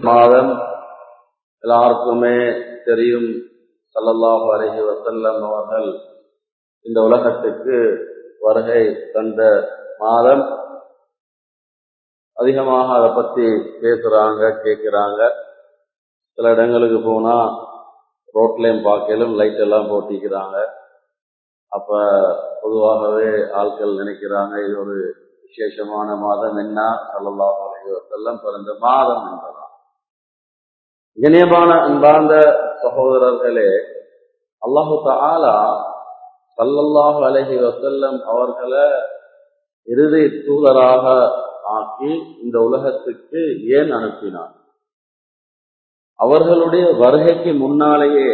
மாதம் எல்லாருக்குமே தெரியும் சல்லல்லாஹு அலைஹி வஸல்லம் அவர்கள் இந்த உலகத்துக்கு வருகை தந்த மாதம் அதிகமாக அதை பத்தி பேசுறாங்க கேட்கிறாங்க சில இடங்களுக்கு போனா ரோட்லயும் பார்க்கலும் லைட் எல்லாம் போட்டிக்கிறாங்க அப்ப பொதுவாகவே ஆட்கள் நினைக்கிறாங்க இது ஒரு விசேஷமான மாதம் என்ன சல்லல்லாஹு அலைஹி வஸல்லம் பிறந்த மாதம் என்பதான் இணையமான அன்பார்ந்த சகோதரர்களே அல்லாஹு தாலா சல்லல்லாஹு அலைஹி வஸல்லம் அவர்களை இறுதி தூதராக ஆக்கி இந்த உலகத்துக்கு ஏன் அனுப்பினார் அவர்களுடைய வருகைக்கு முன்னாலேயே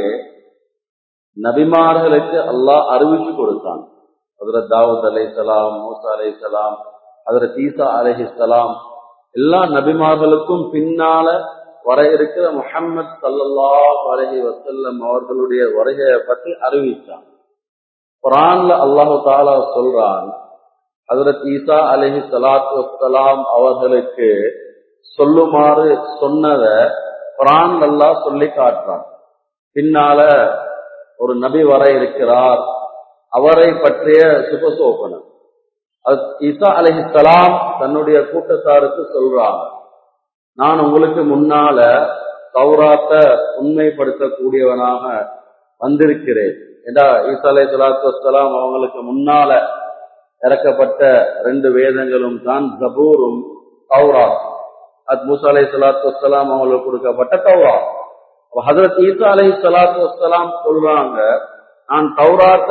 நபிமார்களுக்கு அல்லாஹ் அறிவிச்சு கொடுத்தான் ஹதரத் தாவூத் அலை சலாம் மூசா அலை சலாம் ஹதரத் ஈசா அலஹி சலாம் எல்லா நபிமார்களுக்கும் பின்னால வர இருக்கிற முஹம்மது சல்லல்லாஹ் அலஹி வசல்லம் அவர்களுடைய வருகையை பற்றி அறிவித்தான் குரான்ல அல்லாஹு தாலா சொல்றான் ஹதரத் ஈசா அலஹி சலாத்து வசலாம் அவர்களுக்கு சொல்லுமாறு சொன்னத குரான் அல்லாஹ் சொல்லி காட்டுறான் பின்னால ஒரு நபி வர இருக்கிறார் அவரை பற்றிய சுபசோபனம் ஈசா அலஹி சலாம் தன்னுடைய கூட்டத்தாருக்கு சொல்றாங்க நான் உங்களுக்கு முன்னால சௌராத்த உண்மைப்படுத்தக்கூடியவனாக வந்திருக்கிறேன் ஏண்டா ஈசா அலை சலாத்து வலாம் அவங்களுக்கு முன்னால இறக்கப்பட்ட ரெண்டு வேதங்களும் தான் ஜபூரும் சௌராத் அது மூசா அலை சலாத்து வலாம் அவங்களுக்கு கொடுக்கப்பட்ட தௌராத் ஹதரத் ஈசா அலை சலாத்து வலாம் சொல்றாங்க நான் தௌராத்த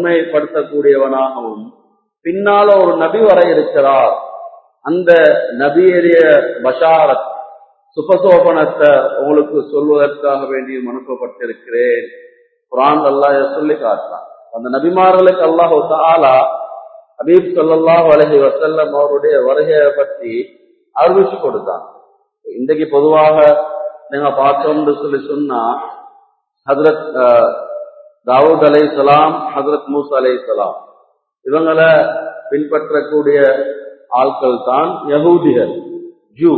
உண்மைப்படுத்தக்கூடியவனாகவும் பின்னால ஒரு நபி வர இருக்கிறார் அந்த நபியரிய பஷாரத் சுபசோபனத்தை உங்களுக்கு சொல்வதற்காக வேண்டியும் அனுப்பப்பட்டிருக்கிறேன் குரான் அல்லாஹ் சொல்லி காட்டுறான் அந்த நபிமார்களுக்கு அல்லாஹு தாலா ஹபீப் சல்லாஹ் அலஹி வசல்லம் அவருடைய வருகையை பற்றி அறிவிச்சு கொடுத்தான் இன்றைக்கு பொதுவாக நீங்க பார்த்தோம்னு சொல்லி சொன்னா ஹதரத் தாவூத் அலை சலாம் ஹசரத் மூசா அலை சலாம் இவங்களை பின்பற்றக்கூடிய ஆட்கள் தான் யகூதிகள் ஜூ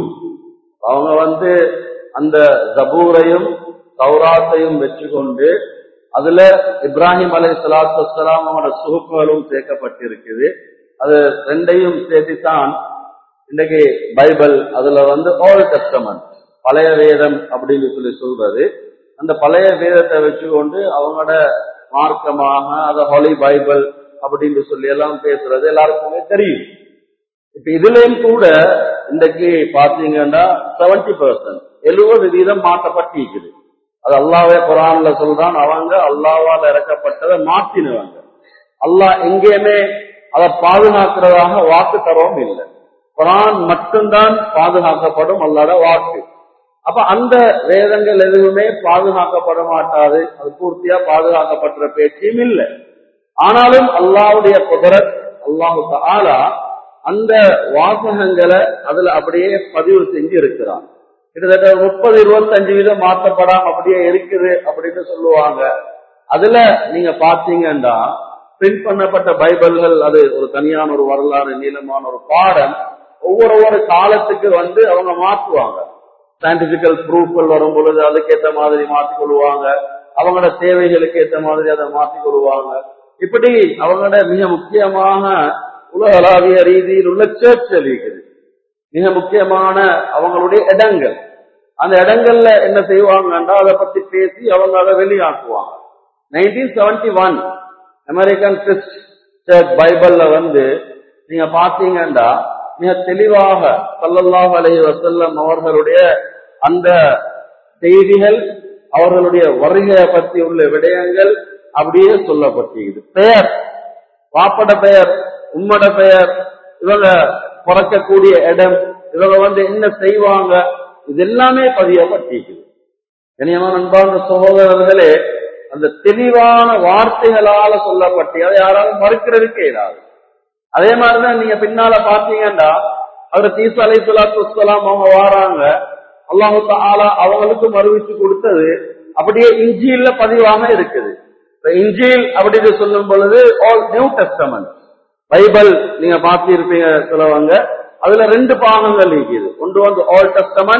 அவங்க வந்து அந்த ஜபூரையும் சௌராத்தையும் வச்சு கொண்டு அதுல இப்ராஹிம் அலை சலாத்து வலாம் அவனோட சுகுப்புகளும் சேர்க்கப்பட்டிருக்குது அது ரெண்டையும் சேர்த்துத்தான் இன்னைக்கு பைபிள் அதுல வந்து ஓல்ட் டெஸ்டமெண்ட் பழைய வேதம் அப்படின்னு சொல்லி சொல்றது அந்த பழைய வேதத்தை வச்சுக்கொண்டு அவங்களோட மார்க்கமாக அதை ஹாலி பைபிள் அப்படின்னு சொல்லி எல்லாம் பேசுறது எல்லாருக்குமே தெரியும் இப்ப இதுலயும் கூட இன்றைக்கு பாத்தீங்கன்னா செவன்டி பர்சன்ட் எழுபது வீதம் மாற்றப்பட்டிருக்குது அது அல்லாவே குரான்ல சொல்றான் அவங்க அல்லாவால் இறக்கப்பட்டதை மாற்றினுவாங்க அல்லாஹ் எங்கேயுமே அதை பாதுகாக்கிறதாக வாக்கு தரவும் இல்லை குரான் மட்டும்தான் பாதுகாக்கப்படும் அல்லாட வாக்கு அப்ப அந்த வேதங்கள் எதுவுமே பாதுகாக்கப்பட மாட்டாது அது பூர்த்தியா பாதுகாக்கப்படுற பேச்சியும் இல்லை ஆனாலும் அல்லாவுடைய குதிரத் அல்லாஹு ஆலா அந்த வாசகங்களை அதுல அப்படியே பதிவு செஞ்சு இருக்கிறான் கிட்டத்தட்ட முப்பது இருபத்தஞ்சு வீதம் மாற்றப்படாம அப்படியே இருக்குது அப்படின்னு சொல்லுவாங்க அதுல நீங்க பாத்தீங்கன்னா பிரிண்ட் பண்ணப்பட்ட பைபிள்கள் அது ஒரு தனியான ஒரு வரலாறு நீளமான ஒரு பாடம் ஒவ்வொரு ஒவ்வொரு காலத்துக்கு வந்து அவங்க மாற்றுவாங்க சயின்டிபிக்கல் ப்ரூஃப்கள் வரும் பொழுது அதுக்கேற்ற மாதிரி மாற்றிக் கொள்வாங்க அவங்களோட தேவைகளுக்கு ஏற்ற மாதிரி அதை மாற்றிக் கொள்வாங்க இப்படி அவங்களோட மிக முக்கியமான உலகளாவிய ரீதியில் உள்ள சேர்ச்சல் இருக்குது மிக முக்கியமான அவங்களுடைய இடங்கள் அந்த இடங்கள்ல என்ன செய்வாங்கன்னா அதை பத்தி பேசி அவங்க அதை வெளியாக்குவாங்க nineteen seventy one American Christ church பைபிள்ல வந்து நீங்க பாத்தீங்கன்னா மிக தெளிவாக சல்லல்லாஹ் அலைஹி வசல்லம் அவர்களுடைய அந்த செய்திகள் அவர்களுடைய வருகையை பற்றி உள்ள விடயங்கள் அப்படியே சொல்லப்பட்டிருக்குது பெயர் பாப்பட பெயர் உம்மட பெயர் இவங்க பிறக்கக்கூடிய இடம் இவங்க வந்து என்ன செய்வாங்க இது எல்லாமே பதியப்பட்டிருக்குது கனியமான அன்பார்ந்த சகோதரர்களே அந்த தெளிவான வார்த்தைகளால சொல்லப்பட்டு அதை யாராலும் மறுக்கிறதுக்கே இடாது அதே மாதிரிதான் நீங்க பின்னால பாத்தீங்கன்னா அவர் தீசா அலை சொல்லாத்து வலாம் அவங்க வாராங்க அல்லாஹு ஆலா அவங்களுக்கும் அறிவிச்சு கொடுத்தது அப்படியே இஞ்சியில பதிவாக இருக்குது இஞ்சியில் அப்படின்னு சொல்லும் பொழுது ஆல் நியூ டெஸ்டமெண்ட் பைபிள் நீங்க பார்த்திருப்பீங்க சிலவங்க அதுல ரெண்டு பாகங்கள் இருக்குது ஒன்று வந்து ஆல் டெஸ்டமெண்ட்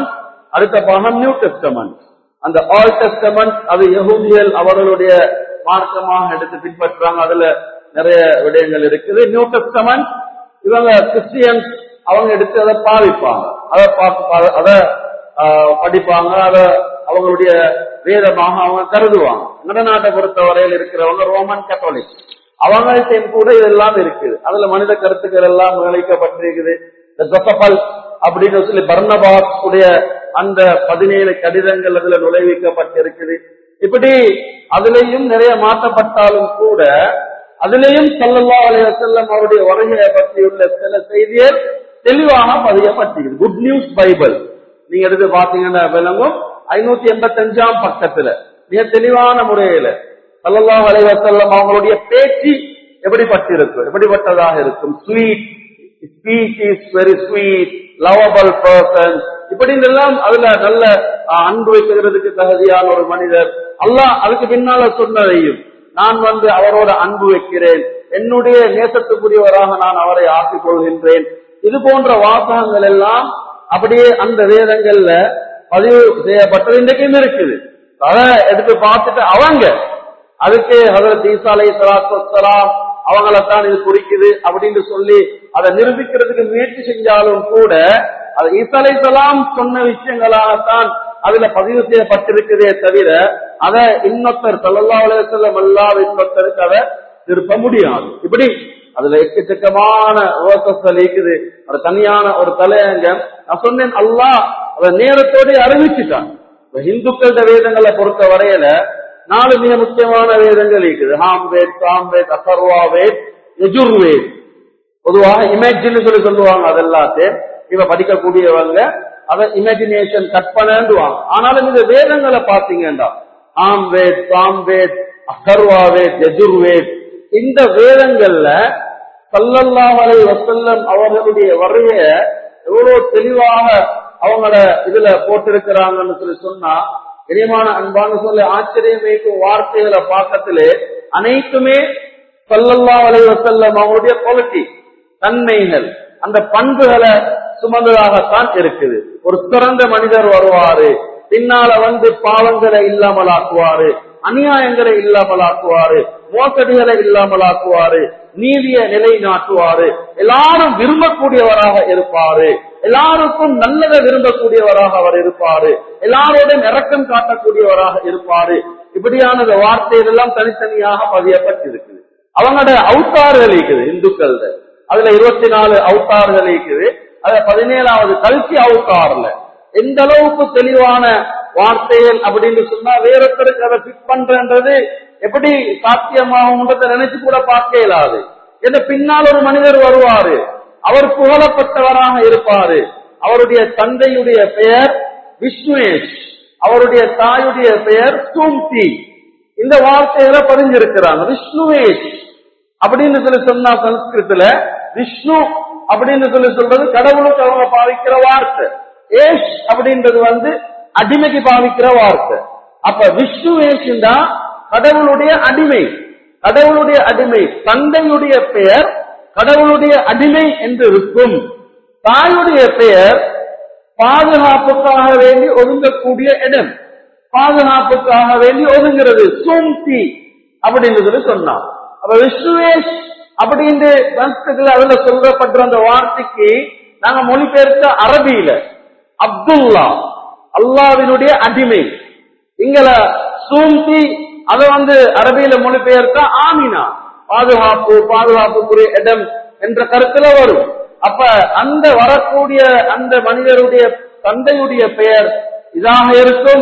அடுத்த பாகம் நியூ டெஸ்டமெண்ட் அந்த ஆல் டெஸ்டமெண்ட் அது யகூதியல் அவர்களுடைய மார்க்கமாக எடுத்து பின்பற்றுறாங்க அதுல நிறைய விடயங்கள் இருக்குது நியூ டெஸ்டமெண்ட் இவங்க கிறிஸ்டியன்ஸ் அவங்க எடுத்து அதை பாவிப்பாங்க அதை பார்க்க அதை ஆஹ், படிப்பாங்க அதை அவங்களுடைய வேதமாக அவங்க கருதுவாங்க எங்கட நாட்டை பொறுத்த வரையில் இருக்கிறவங்க ரோமன் கத்தோலிக் அவங்கள்ட்டையும் கூட இதெல்லாம் இருக்குது அதுல மனித கருத்துக்கள் எல்லாம் விளைவிக்கப்பட்டிருக்குது இந்த ஜொசபல் அப்படின்னு சொல்லி பர்னபாஸ் உடைய அந்த பதினேழு கடிதங்கள் அதுல நுழைவிக்கப்பட்டிருக்குது இப்படி அதுலயும் நிறைய மாற்றப்பட்டாலும் கூட அதுலயும் சல்லல்லாஹு அலைஹி வஸல்லம் அவருடைய வருகையை பற்றியுள்ள சில செய்திகள் தெளிவாக பதியப்பட்டிருக்கு குட் நியூஸ் பைபிள் நீங்க எடுத்து பாத்தீங்கன்னா விளங்கும் ஐநூத்தி எண்பத்தஞ்சாம் பக்கத்துல மிக தெளிவான முறையில சல்லல்லாஹு அலைஹி வஸல்லம் அவங்களுடைய பேச்சு எப்படிப்பட்டிருக்கும் எப்படிப்பட்டதாக இருக்கும் sweet speech is very sweet lovable person இப்படி எல்லாம் அதுல நல்ல அஹ், அன்பு வைக்கிறதுக்கு தகுதியான ஒரு மனிதர் அல்லாஹ் அதுக்கு பின்னால சொன்னதையும் நான் வந்து அவரோட அன்பு வைக்கிறேன் என்னுடைய நேசத்துக்குரியவராக நான் அவரை ஆக்கிக் கொள்கின்றேன் இது போன்ற வாசகங்கள் எல்லாம் அப்படியே அந்த வேதங்கள்ல பதிவு செய்யப்பட்டது இன்றைக்கும் இருக்குது அதை எடுத்து பார்த்துட்டு அவங்க அதுக்கு ஹதரத் ஈசா அலை சலாத்துலாம் அவங்களைத்தான் இது குறிக்குது அப்படின்னு சொல்லி அதை நிரூபிக்கிறதுக்கு முயற்சி செஞ்சாலும் கூட அது ஈசா அலை சலாம் சொன்ன விஷயங்களாகத்தான் அதுல பதிவு செய்யப்பட்டிருக்குதே தவிர அதை இன்னொருத்தர் சல்லல்லாஹு அலைஹி வஸல்லம் அல்லாஹ் இன்னொருத்தருக்கு அதை திருப்ப முடியாது இப்படி அதுல எக்கச்சக்கமான ஓசஸ்கள் இருக்குது அது தனியான ஒரு தலையங்கம் நான் சொன்னேன் அல்லாஹ் அதை நேரத்தோட அறிவிச்சுட்டான் இப்ப இந்துக்கள வேதங்களை பொறுத்த வரையில நாலு மிக முக்கியமான வேதங்கள் இருக்குது ஹாம்வேத் சாம்வேத் அசர்வாவேத் யஜுர்வேத் பொதுவாக இமேஜின் சொல்லி சொல்லுவாங்க அதெல்லாத்தையும் இவ படிக்கக்கூடியவங்க அதை இமேஜினேஷன் கற்பனைன்றுவாங்க ஆனாலும் இந்த வேதங்களை பாத்தீங்கன்னா ஆம்வேத் சாம்வேத் அகர்வாவேத் யஜுர்வேத் இந்த வேதங்கள்ல சல்லல்லாஹு அலைஹி வஸல்லம் அவர்களுடைய வருகைய எவ்வளவு தெளிவாக அவங்கள இதுல போட்டிருக்கிறாங்கன்னு சொல்லி சொன்னா இனிமான அன்பான சொல்லி ஆச்சரியமேக்கும் வார்த்தைகளை பார்க்கத்திலே அனைத்துமே சல்லல்லாஹு அலைஹி வஸல்லம் அவங்களுடைய குவாலிட்டி தன்மைகள் அந்த பண்புகளை சுமந்ததாகத்தான் இருக்குது ஒரு சிறந்த மனிதர் வருவாரு பின்னால வந்து பாவங்களை இல்லாமலாக்குவாரு அநியாயங்களை இல்லாமலாக்குவாரு மோசடிகளை இல்லாமலாக்குவாரு நீதியை நிலைநாட்டுவாரு எல்லாரும் விரும்பக்கூடியவராக இருப்பாரு எல்லாருக்கும் நல்லதை விரும்பக்கூடியவராக அவர் இருப்பாரு எல்லாரோடும் இறக்கம் காட்டக்கூடியவராக இருப்பாரு இப்படியான இந்த வார்த்தைகள் எல்லாம் தனித்தனியாக பதியப்பட்டிருக்குது அவங்களோட அவுத்தாறுகள் இருக்குது இந்துக்கள் அதுல இருபத்தி நாலு அவுத்தாறுகள் இருக்குது அதுல பதினேழாவது கல்வி அவுத்தாறுல எந்த அளவுக்கு தெளிவான வார்த்தைகள் அப்படின்னு சொன்னா வேறொருத்தருக்கு அதை ஃபிட் பண்றன்றது எப்படி சாத்தியமாகும்ன்றத நினைச்சு கூட பார்க்க இயலாது என்ன பின்னால் ஒரு மனிதர் வருவாரு அவர் புகழப்பட்டவராக இருப்பாரு அவருடைய தந்தையுடைய பெயர் விஷ்ணுவேஷ் அவருடைய தாயுடைய பெயர் சூம்தி இந்த வார்த்தைகளை பதிஞ்சிருக்கிறாங்க விஷ்ணுவேஷ் அப்படின்னு சொல்லி சொன்னா சன்ஸ்கிருத்துல விஷ்ணு அப்படின்னு சொல்லி சொல்றது கடவுளுக்கு அவங்க பாவிக்கிற வார்த்தை ஏஷ் அப்படின்றது வந்து அடிமைக்கு பாவிக்கிற வார்த்தை அப்ப விஷ்ணுவேஷ் தான் கடவுளுடைய அடிமை கடவுளுடைய அடிமை தந்தையுடைய பெயர் கடவுளுடைய அடிமை என்று இருக்கும் தாயுடைய பெயர் பாதுகாப்புக்காக வேண்டி ஒதுங்கக்கூடிய இடம் பாதுகாப்புக்காக வேண்டி ஒதுங்கிறது சோம்தி அப்படின்னு சொல்லி சொன்னான் அப்ப விஷ்ணுவேஷ் அப்படின்ற சன்ஸ்கிருத்துல அதுல சொல்லப்பட்ட அந்த வார்த்தைக்கு நாங்க மொழிபெயர்த்த அரபியில அப்துல்லா அல்லாவினுடைய அடிமை இங்கல சூம்தி அதை வந்து அரபியில மொழிபெயர்த்தா ஆமினா பாதுகாப்பு பாதுகாப்புக்குரிய இடம் என்ற கருத்துல வரும் அப்ப அந்த வரக்கூடிய அந்த மனிதருடைய தந்தையுடைய பெயர் இதாக இருக்கும்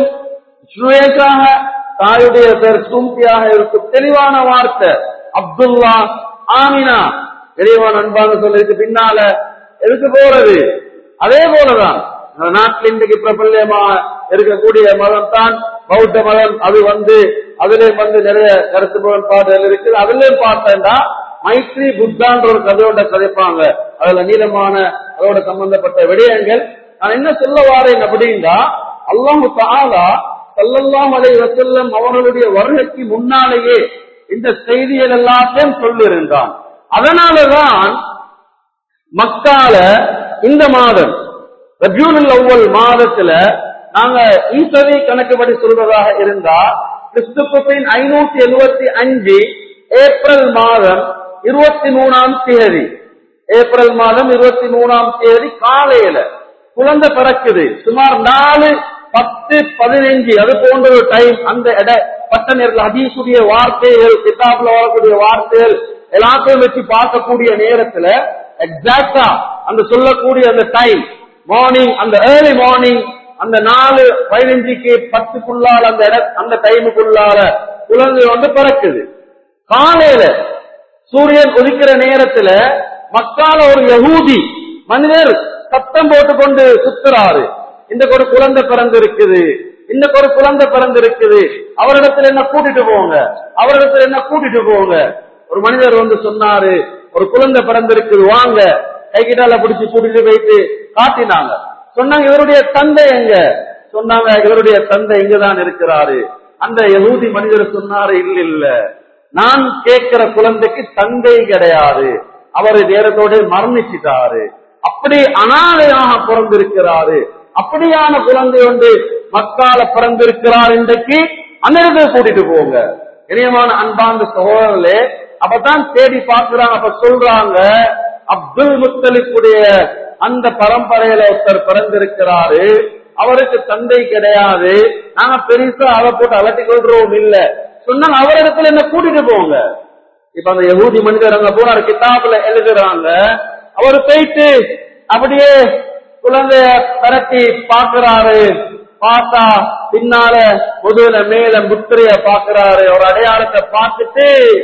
சுவேஷாக தாயுடைய பெயர் சூம்பியாக இருக்கும் தெளிவான வார்த்தை அப்துல்லா ஆமினா இறைவன் அன்பாக சொல்லிருக்கு பின்னால எதுக்கு போறது அதே போலதான் நம்ம நாட்டில் இன்றைக்கு பிரபல்யமாக இருக்கக்கூடிய மதம் தான் பௌத்த மதம் அது வந்து அதுலயும் வந்து நிறைய கருத்து முரண்பாடுகள் இருக்குது அதுலயும் பார்த்தேன்டா மைத்ரி புத்தான்ற ஒரு கதையோட கதைப்பாங்க அதுல நீளமான அதோட சம்பந்தப்பட்ட விடயங்கள் நான் என்ன சொல்ல வாரேன் அப்படின்னா அல்லாஹு தாலா சல்லல்லாம் அலை வசல்லம் அவர்களுடைய வருகைக்கு முன்னாலேயே இந்த செய்திகள் எல்லாத்தையும் சொல்லியிருந்தான் அதனாலதான் மக்கால இந்த மாதம் ரபியூல் அவ்வல் மாதத்துல நாங்க ஈசவி கணக்குப்படி சொல்வதாக இருந்தா கிறிஸ்துக்கு பின் ஐநூத்தி எழுபத்தி அஞ்சு ஏப்ரல் மாதம் இருபத்தி மூணாம் தேதி ஏப்ரல் மாதம் இருபத்தி மூணாம் தேதி காலையில குழந்தை பிறக்குது சுமார் நாலு பத்து பதினைஞ்சு அது போன்ற ஒரு டைம் அந்த இட பட்ட நேரத்தில் ஹதீசுடைய வார்த்தைகள் கிதாப்ல வரக்கூடிய வார்த்தைகள் எல்லாத்தையும் வச்சு பார்க்கக்கூடிய நேரத்துல எக்ஸாக்டா அந்த சொல்லக்கூடிய அந்த டைம் மார்னிங் அந்த ஏர்லி மார்னிங் அந்த நாலு பதினஞ்சுக்கு பத்துக்குள்ளால அந்த இட அந்த டைமுக்குள்ளால குழந்தை வந்து பிறக்குது காலையில சூரியன் உதிக்கிற நேரத்துல மக்கால ஒரு யகூதி மனிதர் சத்தம் போட்டுக்கொண்டு சுத்துறாரு இந்த ஒரு குழந்தை பிறந்து இருக்குது இந்த ஒரு குழந்தை பிறந்து இருக்குது அவரிடத்துல என்ன கூட்டிட்டு போங்க அவரிடத்துல என்ன கூட்டிட்டு போங்க ஒரு மனிதர் வந்து சொன்னாரு ஒரு குழந்தை பிறந்திருக்குது வாங்க கைகிட்டால பிடிச்சு கூட்டிட்டு போயிட்டு காட்டினாங்க சொன்னாங்க இவருடைய தந்தை எங்க சொன்னாங்க இவருடைய தந்தை இங்கதான் இருக்கிறாரு அந்த யகூதி மனிதர் சொன்னாரு இல்ல இல்ல நான் கேட்கிற குழந்தைக்கு தந்தை கிடையாது அவர் நேரத்தோட மரணிச்சிட்டாரு அப்படி அனாதையாக பிறந்திருக்கிறாரு அப்படியான குழந்தை ஒன்று மக்கால பிறந்திருக்கிறார் இன்றைக்கு அந்த இடத்துல கூட்டிட்டு போங்க இனியமான அன்பார்ந்த சகோதரர்களே அப்பதான் தேடி பார்க்கிறாங்க அப்ப சொல்றாங்க அப்துல் முத்தலிப்புடைய அந்த பரம்பரையில ஒருத்தர் பிறந்திருக்கிறாரு அவருக்கு தந்தை கிடையாது நாங்க பெருசா அதை போட்டு அலட்டி கொள்றோம் இல்ல சொன்னாங்க அவரிடத்துல என்ன கூட்டிட்டு போங்க இப்ப அந்த யகூதி மனிதர் அங்க போனாரு கிதாபுல எழுதுறாங்க அவர் போயிட்டு அப்படியே குழந்தைய பரட்டி பாக்குறாரு பார்த்தா பின்னால முதுகுல மேல முத்திரைய பாக்குறாரு ஒரு அடையாளத்தை பார்த்துட்டு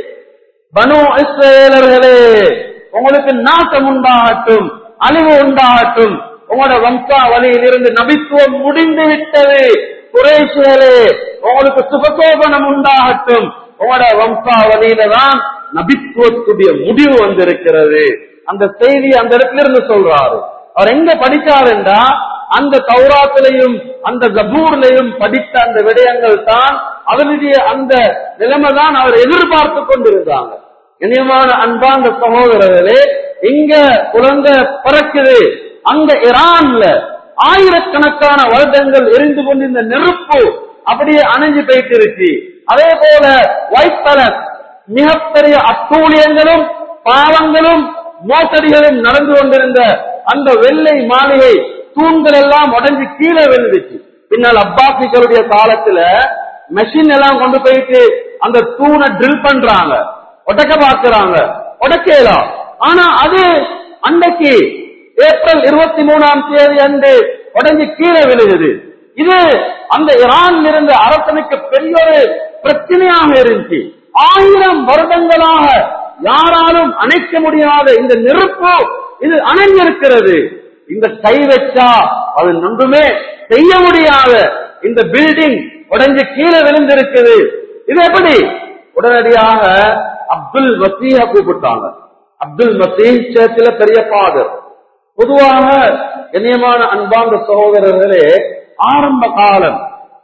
பனு இஸ்ரேலர்களே உங்களுக்கு நாசம் உண்டாகட்டும் அழிவு உண்டாகட்டும் உங்களோட வம்சாவளியில் இருந்து நபித்துவம் முடிந்து விட்டது குறைசுகளே உங்களுக்கு சுகசோபனம் உண்டாகட்டும் உங்களோட வம்சாவளியில தான் நபித்துவத்துடைய முடிவு வந்திருக்கிறது அந்த செய்தி அந்த இடத்துல இருந்து சொல்றாரு அவர் எங்க படிச்சாருண்டா அந்த தௌராத்திலையும் அந்த ஜபூர்லையும் படித்த அந்த விடயங்கள் தான் அவருடைய அந்த நிலைமை தான் அவர் எதிர்பார்த்து கொண்டிருந்தாங்க இனியமான அன்பாந்த சகோதரர்களே இங்க குழந்தை பிறக்குது அங்க ஈரான்ல ஆயிரக்கணக்கான வருடங்கள் எரிந்து கொண்டிருந்த நெருப்பு அப்படியே அணைஞ்சு போயிட்டு இருக்கு அதே போல ஒயிட் பேலஸ் மிகப்பெரிய அட்டூழியங்களும் பாவங்களும் மோசடிகளும் நடந்து கொண்டிருந்த அந்த வெள்ளை மாளிகை தூண்கள் எல்லாம் உடஞ்சு கீழே விழுந்துச்சு பின்னால் அப்பாசிகளுடைய காலத்துல மெஷின் எல்லாம் கொண்டு போயிட்டு அந்த தூணை ட்ரில் பண்றாங்க உடைக்க பார்க்கிறாங்க உடைக்கலாம் ஆனா அது அன்னைக்கு ஏப்ரல் இருபத்தி மூணாம் தேதி அன்று உடஞ்சி கீழே விழுகுது இது அந்த ஈரான் இருந்த அரசனுக்கு பெரிய ஒரு பிரச்சனையாக இருந்துச்சு ஆயிரம் வருடங்களாக யாராலும் அணைக்க முடியாத இந்த நெருப்பு இது அணைஞ்சிருக்கிறது இந்த கை வச்சா அது நொன்றுமே செய்ய முடியாத இந்த பில்டிங் உடைஞ்சு கீழே விழுந்திருக்குது இது எப்படி உடனடியாக அப்துல் மசீஹ கூப்பிட்டாங்க அப்துல் மசீஹ் சேர்ச்சில பெரிய பாதர் பொதுவாக கண்ணியமான அன்பார்ந்த சகோதரர்களே ஆரம்ப காலம்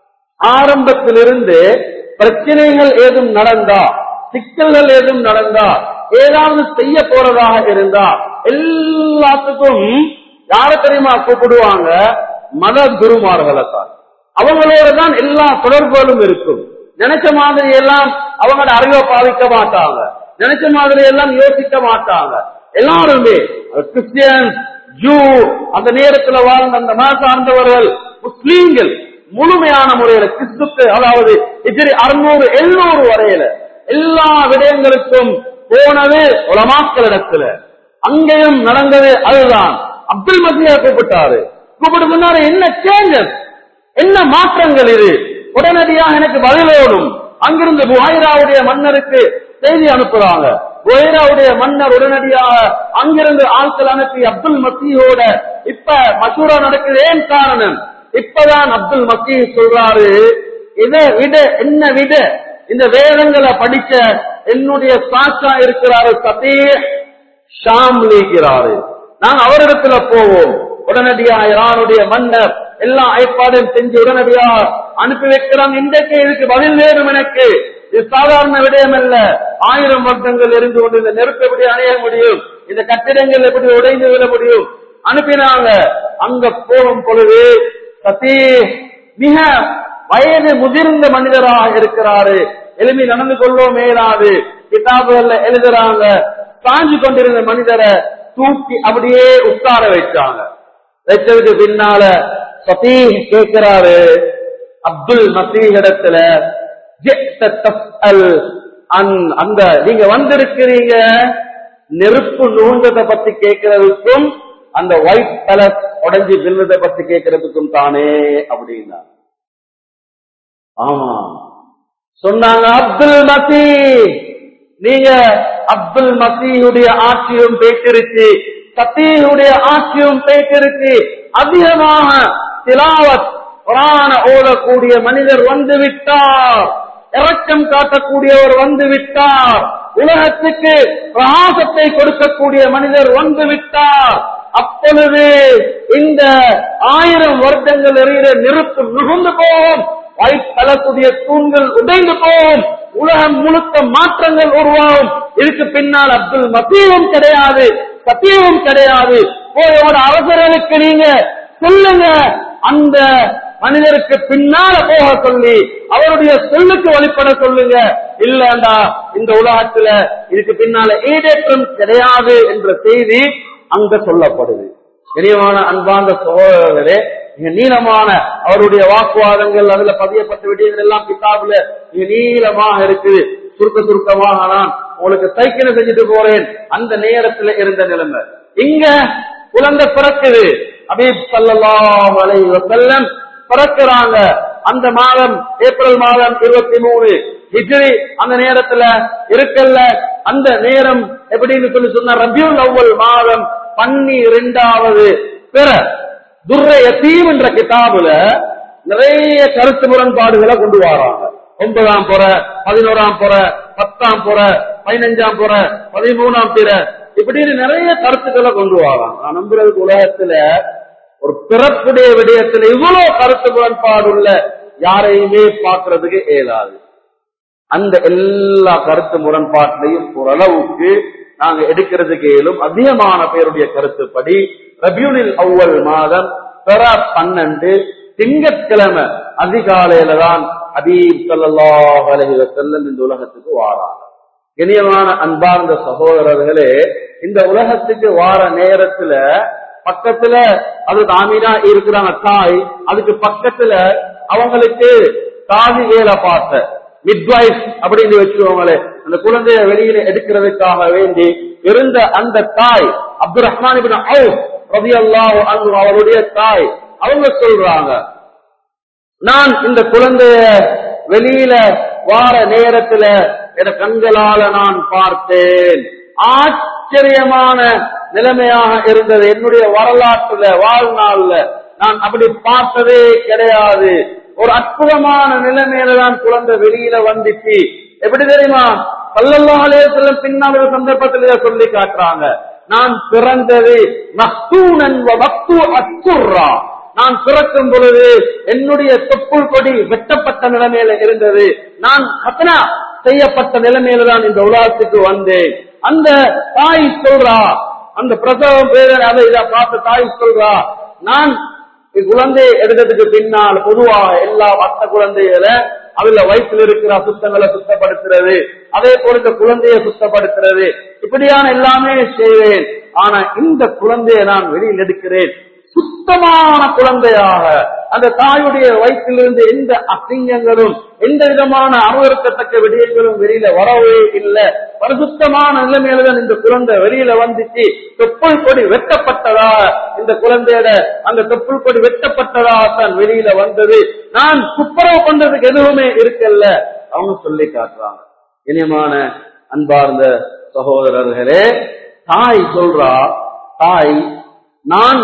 ஆரம்பத்திலிருந்து பிரச்சனைகள் ஏதும் நடந்தா சிக்கல்கள் ஏதும் நடந்தா ஏதாவது செய்ய போறதாக இருந்தா எல்லாத்துக்கும் யார தெரியுமா கூப்பிடுவாங்க மத குருமார்களை தான் அவங்களோட தான் எல்லா தொடர்புகளும் இருக்கும் நினைச்ச மாதிரி எல்லாம் அவங்களோட அறிவை பாதிக்க மாட்டாங்க நினைச்ச மாதிரி எல்லாம் யோசிக்க மாட்டாங்க எல்லாருமே கிறிஸ்டியன்ஸ் ஜூ அந்த நேரத்துல வாழ்ந்த அந்த மத சார்ந்தவர்கள் முஸ்லீம்கள் முழுமையான முறையில கிறிஸ்துக்கு அதாவது இத்திரி அறுநூறு எழுநூறு வரையில எல்லா விடயங்களுக்கும் போனது உலமாக்களிடத்துல அங்கேயும் நடந்தது அதுதான் அப்துல் மசீயா கூப்பிட்டாரு கூப்பிட்டு சொன்னாரு என்ன சேஞ்சஸ் என்ன மாற்றங்கள் இது உடனடியாக எனக்கு பதிலோடும் அங்கிருந்து புகைராவுடைய மன்னருக்கு செய்தி அனுப்புறாங்க புகைராவுடைய மன்னர் உடனடியாக அங்கிருந்து ஆட்கள் அனுப்பி அப்துல் மசீஹோட இப்ப மசூரா நடக்குது ஏன் காரணம் இப்பதான் அப்துல் மசீஹ் சொல்றாரு இதை விட என்ன விட இந்த வேதங்களை படிக்க என்னுடைய சாட்சா இருக்கிறாரு சதீர் ஷாம் லீக்கிறாரு நாங்க அவரிடத்துல போவோம் உடனடியாக ஈரானுடைய மன்னர் எல்லா ஏற்பாடும் செஞ்சு உடனடியாக அனுப்பி வைக்கிறாங்க இன்றைக்கு இதுக்கு பதில் வேணும் எனக்கு இது சாதாரண விடயம் அல்ல ஆயிரம் வருடங்கள் இருந்து கொண்டு இந்த நெருப்பு எப்படி அணைய முடியும் இந்த கட்டிடங்கள் எப்படி உடைந்து விட முடியும் அனுப்பினாங்க அங்க போகும் பொழுது சதி மிக வயது முதிர்ந்த மனிதராக இருக்கிறாரு எளிமை நடந்து கொள்ளவும் மேலாது கிதாபுகள்ல எழுதுறாங்க சாஞ்சு கொண்டிருந்த மனிதரை தூக்கி அப்படியே உட்கார வச்சாங்க வச்சதுக்கு பின்னால சதீஹ் கேட்கிறாரு அப்துல் மசீஹ் இடத்துல ஜிஅ்த தஸ்அல் அன் அந்த நீங்க வந்திருக்கிறீங்க நெருப்பு நூஞ்சதை பத்தி கேட்கறதுக்கும் அந்த ஒயிட் கலர் உடைஞ்சு விழுந்ததை பத்தி கேட்கறதுக்கும் தானே அப்படின்னா ஆமா சொன்னாங்க அப்துல் மசீ நீங்க அப்துல் மசீஹுடைய ஆட்சியும் பேச்சிருச்சு சத்தீஹுடைய ஆட்சியும் பேச்சிருச்சு அதிகமாக திலாவத் குரான ஓடக்கூடிய மனிதர் வந்து விட்டார் இறக்கம் காட்டக்கூடியவர் வந்து விட்டார் உலகத்துக்கு பிரகாசத்தை கொடுக்கக்கூடிய மனிதர் வந்து விட்டார் அப்பொழுது இந்த ஆயிரம் வருடங்கள் எறிகிற நெருப்பு மிகுந்து போகும் வாய்ப்பலக்கூடிய தூண்கள் உடைந்து போகும் உலகம் முழுக்க மாற்றங்கள் உருவாகும் இதுக்கு பின்னால் அப்துல் மசீவும் கிடையாது சத்தியமும் கிடையாது போய் ஒரு அவசரனுக்கு நீங்க சொல்லுங்க அந்த மனிதருக்கு பின்னால போக சொல்லி அவருடைய சொல்லுக்கு வழிபட சொல்லுங்க இல்லண்டா இந்த உலகத்துல இதுக்கு பின்னால ஈடேற்றம் கிடையாது என்ற செய்தி அங்க சொல்லப்படுது இனியமான அன்பார்ந்த சகோதரர்களே மிக நீளமான அவருடைய வாக்குவாதங்கள் அதுல பதியப்பட்ட விடயங்கள் எல்லாம் கிதாபுல மிக நீளமாக இருக்குது சுருக்க சுருக்கமாக நான் உங்களுக்கு சைக்கிள் செஞ்சுட்டு போறேன் அந்த நேரத்துல இருந்த நிலைமை இங்க குழந்தை பிறக்குது அபீப் சல்லாஹ் அலைஹி வஸல்லம் பிறக்கிறாங்க அந்த மாதம் ஏப்ரல் மாதம் இருபத்தி மூணு ஹிஜ்ரி அந்த நேரத்துல இருக்கல்ல அந்த நேரம் எப்படின்னு சொல்லி சொன்ன ரபியுல் அவ்வல் மாதம் பன்னிரெண்டாவது பிற துர்ர யத்தீம் என்ற கிதாபுல நிறைய கருத்து முரண்பாடுகளை கொண்டு வராங்க ஒன்பதாம் புற பதினோராம் புற பத்தாம் புற பதினஞ்சாம் புற பதிமூணாம் பிற இப்படின்னு நிறைய கருத்துக்களை கொண்டு வராங்க நான் நம்புறதுக்கு உலகத்துல ஒரு பிறப்புடைய விடயத்துல இவ்வளவு கருத்து முரண்பாடு உள்ள யாரையுமே பார்க்கறதுக்கு இயலாது அந்த எல்லா கருத்து முரண்பாட்டிலையும் ஓரளவுக்கு நாங்க எடுக்கிறதுக்கு இயலும் அதிகமான பேருடைய கருத்துப்படி ரபியூனில் அவ்வல் மாதம் பெற பன்னெண்டு திங்கட்கிழமை அதிகாலையில தான் ஹபீப் ஸல்லல்லாஹு அலைஹி வஸல்லம் இந்த உலகத்துக்கு வாராங்க இனியமான அன்பார்ந்த சகோதரர்களே இந்த உலகத்துக்கு வார நேரத்துல பக்கத்துல அது ஆமீனா இருக்கிறாங்க தாய் அதுக்கு பக்கத்துல அவங்களுக்கு தாதி வேலை பார்த்த மிட்வைஃப் அப்படின்னு வச்சுக்கோங்களே அந்த குழந்தைய வெளியில எடுக்கிறதுக்காக வேண்டி இருந்த அந்த தாய் அப்துல் ரஹ்மான் இப்னு அவுஃப் ரலியல்லாஹு அன்ஹு அவருடைய தாய் அவங்க சொல்றாங்க நான் இந்த குழந்தைய வெளியில வார நேரத்துல என் கண்களால நான் பார்த்தேன் ஆச்சரியமான நிலைமையாக இருந்தது என்னுடைய வரலாற்றுல வாழ்நாள்ல நான் அப்படி பார்த்ததே கிடையாது ஒரு அற்புதமான நிலைமையில தான் குழந்தை வெளியில வந்துச்சு எப்படி தெரியுமா பல்லல்லாஹே செல்லும் பின்னால் ஒரு சந்தர்ப்பத்தில் இதை சொல்லி காட்டுறாங்க நான் பிறந்தது மக்தூனன் வ மக்தூ அச்சுர்ரா நான் பிறக்கும் பொழுது என்னுடைய தொப்புள் கொடி வெட்டப்பட்ட நிலைமையில இருந்தது நான் ஹத்னா செய்யப்பட்ட நிலைமையில தான் இந்த உலகத்துக்கு வந்தேன் அந்த தாய் சொல்றா அந்த பிரசவம் வேதனை அதை இதை பார்த்த தாய் சொல்றா நான் குழந்தையை எடுத்ததுக்கு பின்னால் பொதுவாக எல்லா மற்ற குழந்தைகளை அதுல வயிற்றில் இருக்கிற அசுத்தங்களை சுத்தப்படுத்துறது அதே போல இந்த குழந்தையை சுத்தப்படுத்துறது இப்படியான எல்லாமே செய்வேன் ஆனா இந்த குழந்தையை நான் வெளியில் எடுக்கிறேன் சுத்தமான குழந்தையாக அந்த தாயுடைய வயிற்றிலிருந்து எந்த அசிங்கங்களும் எந்த விதமான அருவறுக்கத்தக்க விடயங்களும் வெளியில வரவே இல்லை பரிசுத்தமான நிலைமையில தான் இந்த குழந்தை வெளியில வந்துச்சு தொப்புள் கொடி வெட்டப்பட்டதா இந்த குழந்தையோட அந்த தொப்புள் கொடி வெட்டப்பட்டதா தான் வெளியில வந்தது நான் துப்புரவு பண்றதுக்கு எதுவுமே இருக்கல்ல அவங்க சொல்லி காட்டுறாங்க இனியமான அன்பார்ந்த சகோதரர்களே தாய் சொல்றா தாய் நான்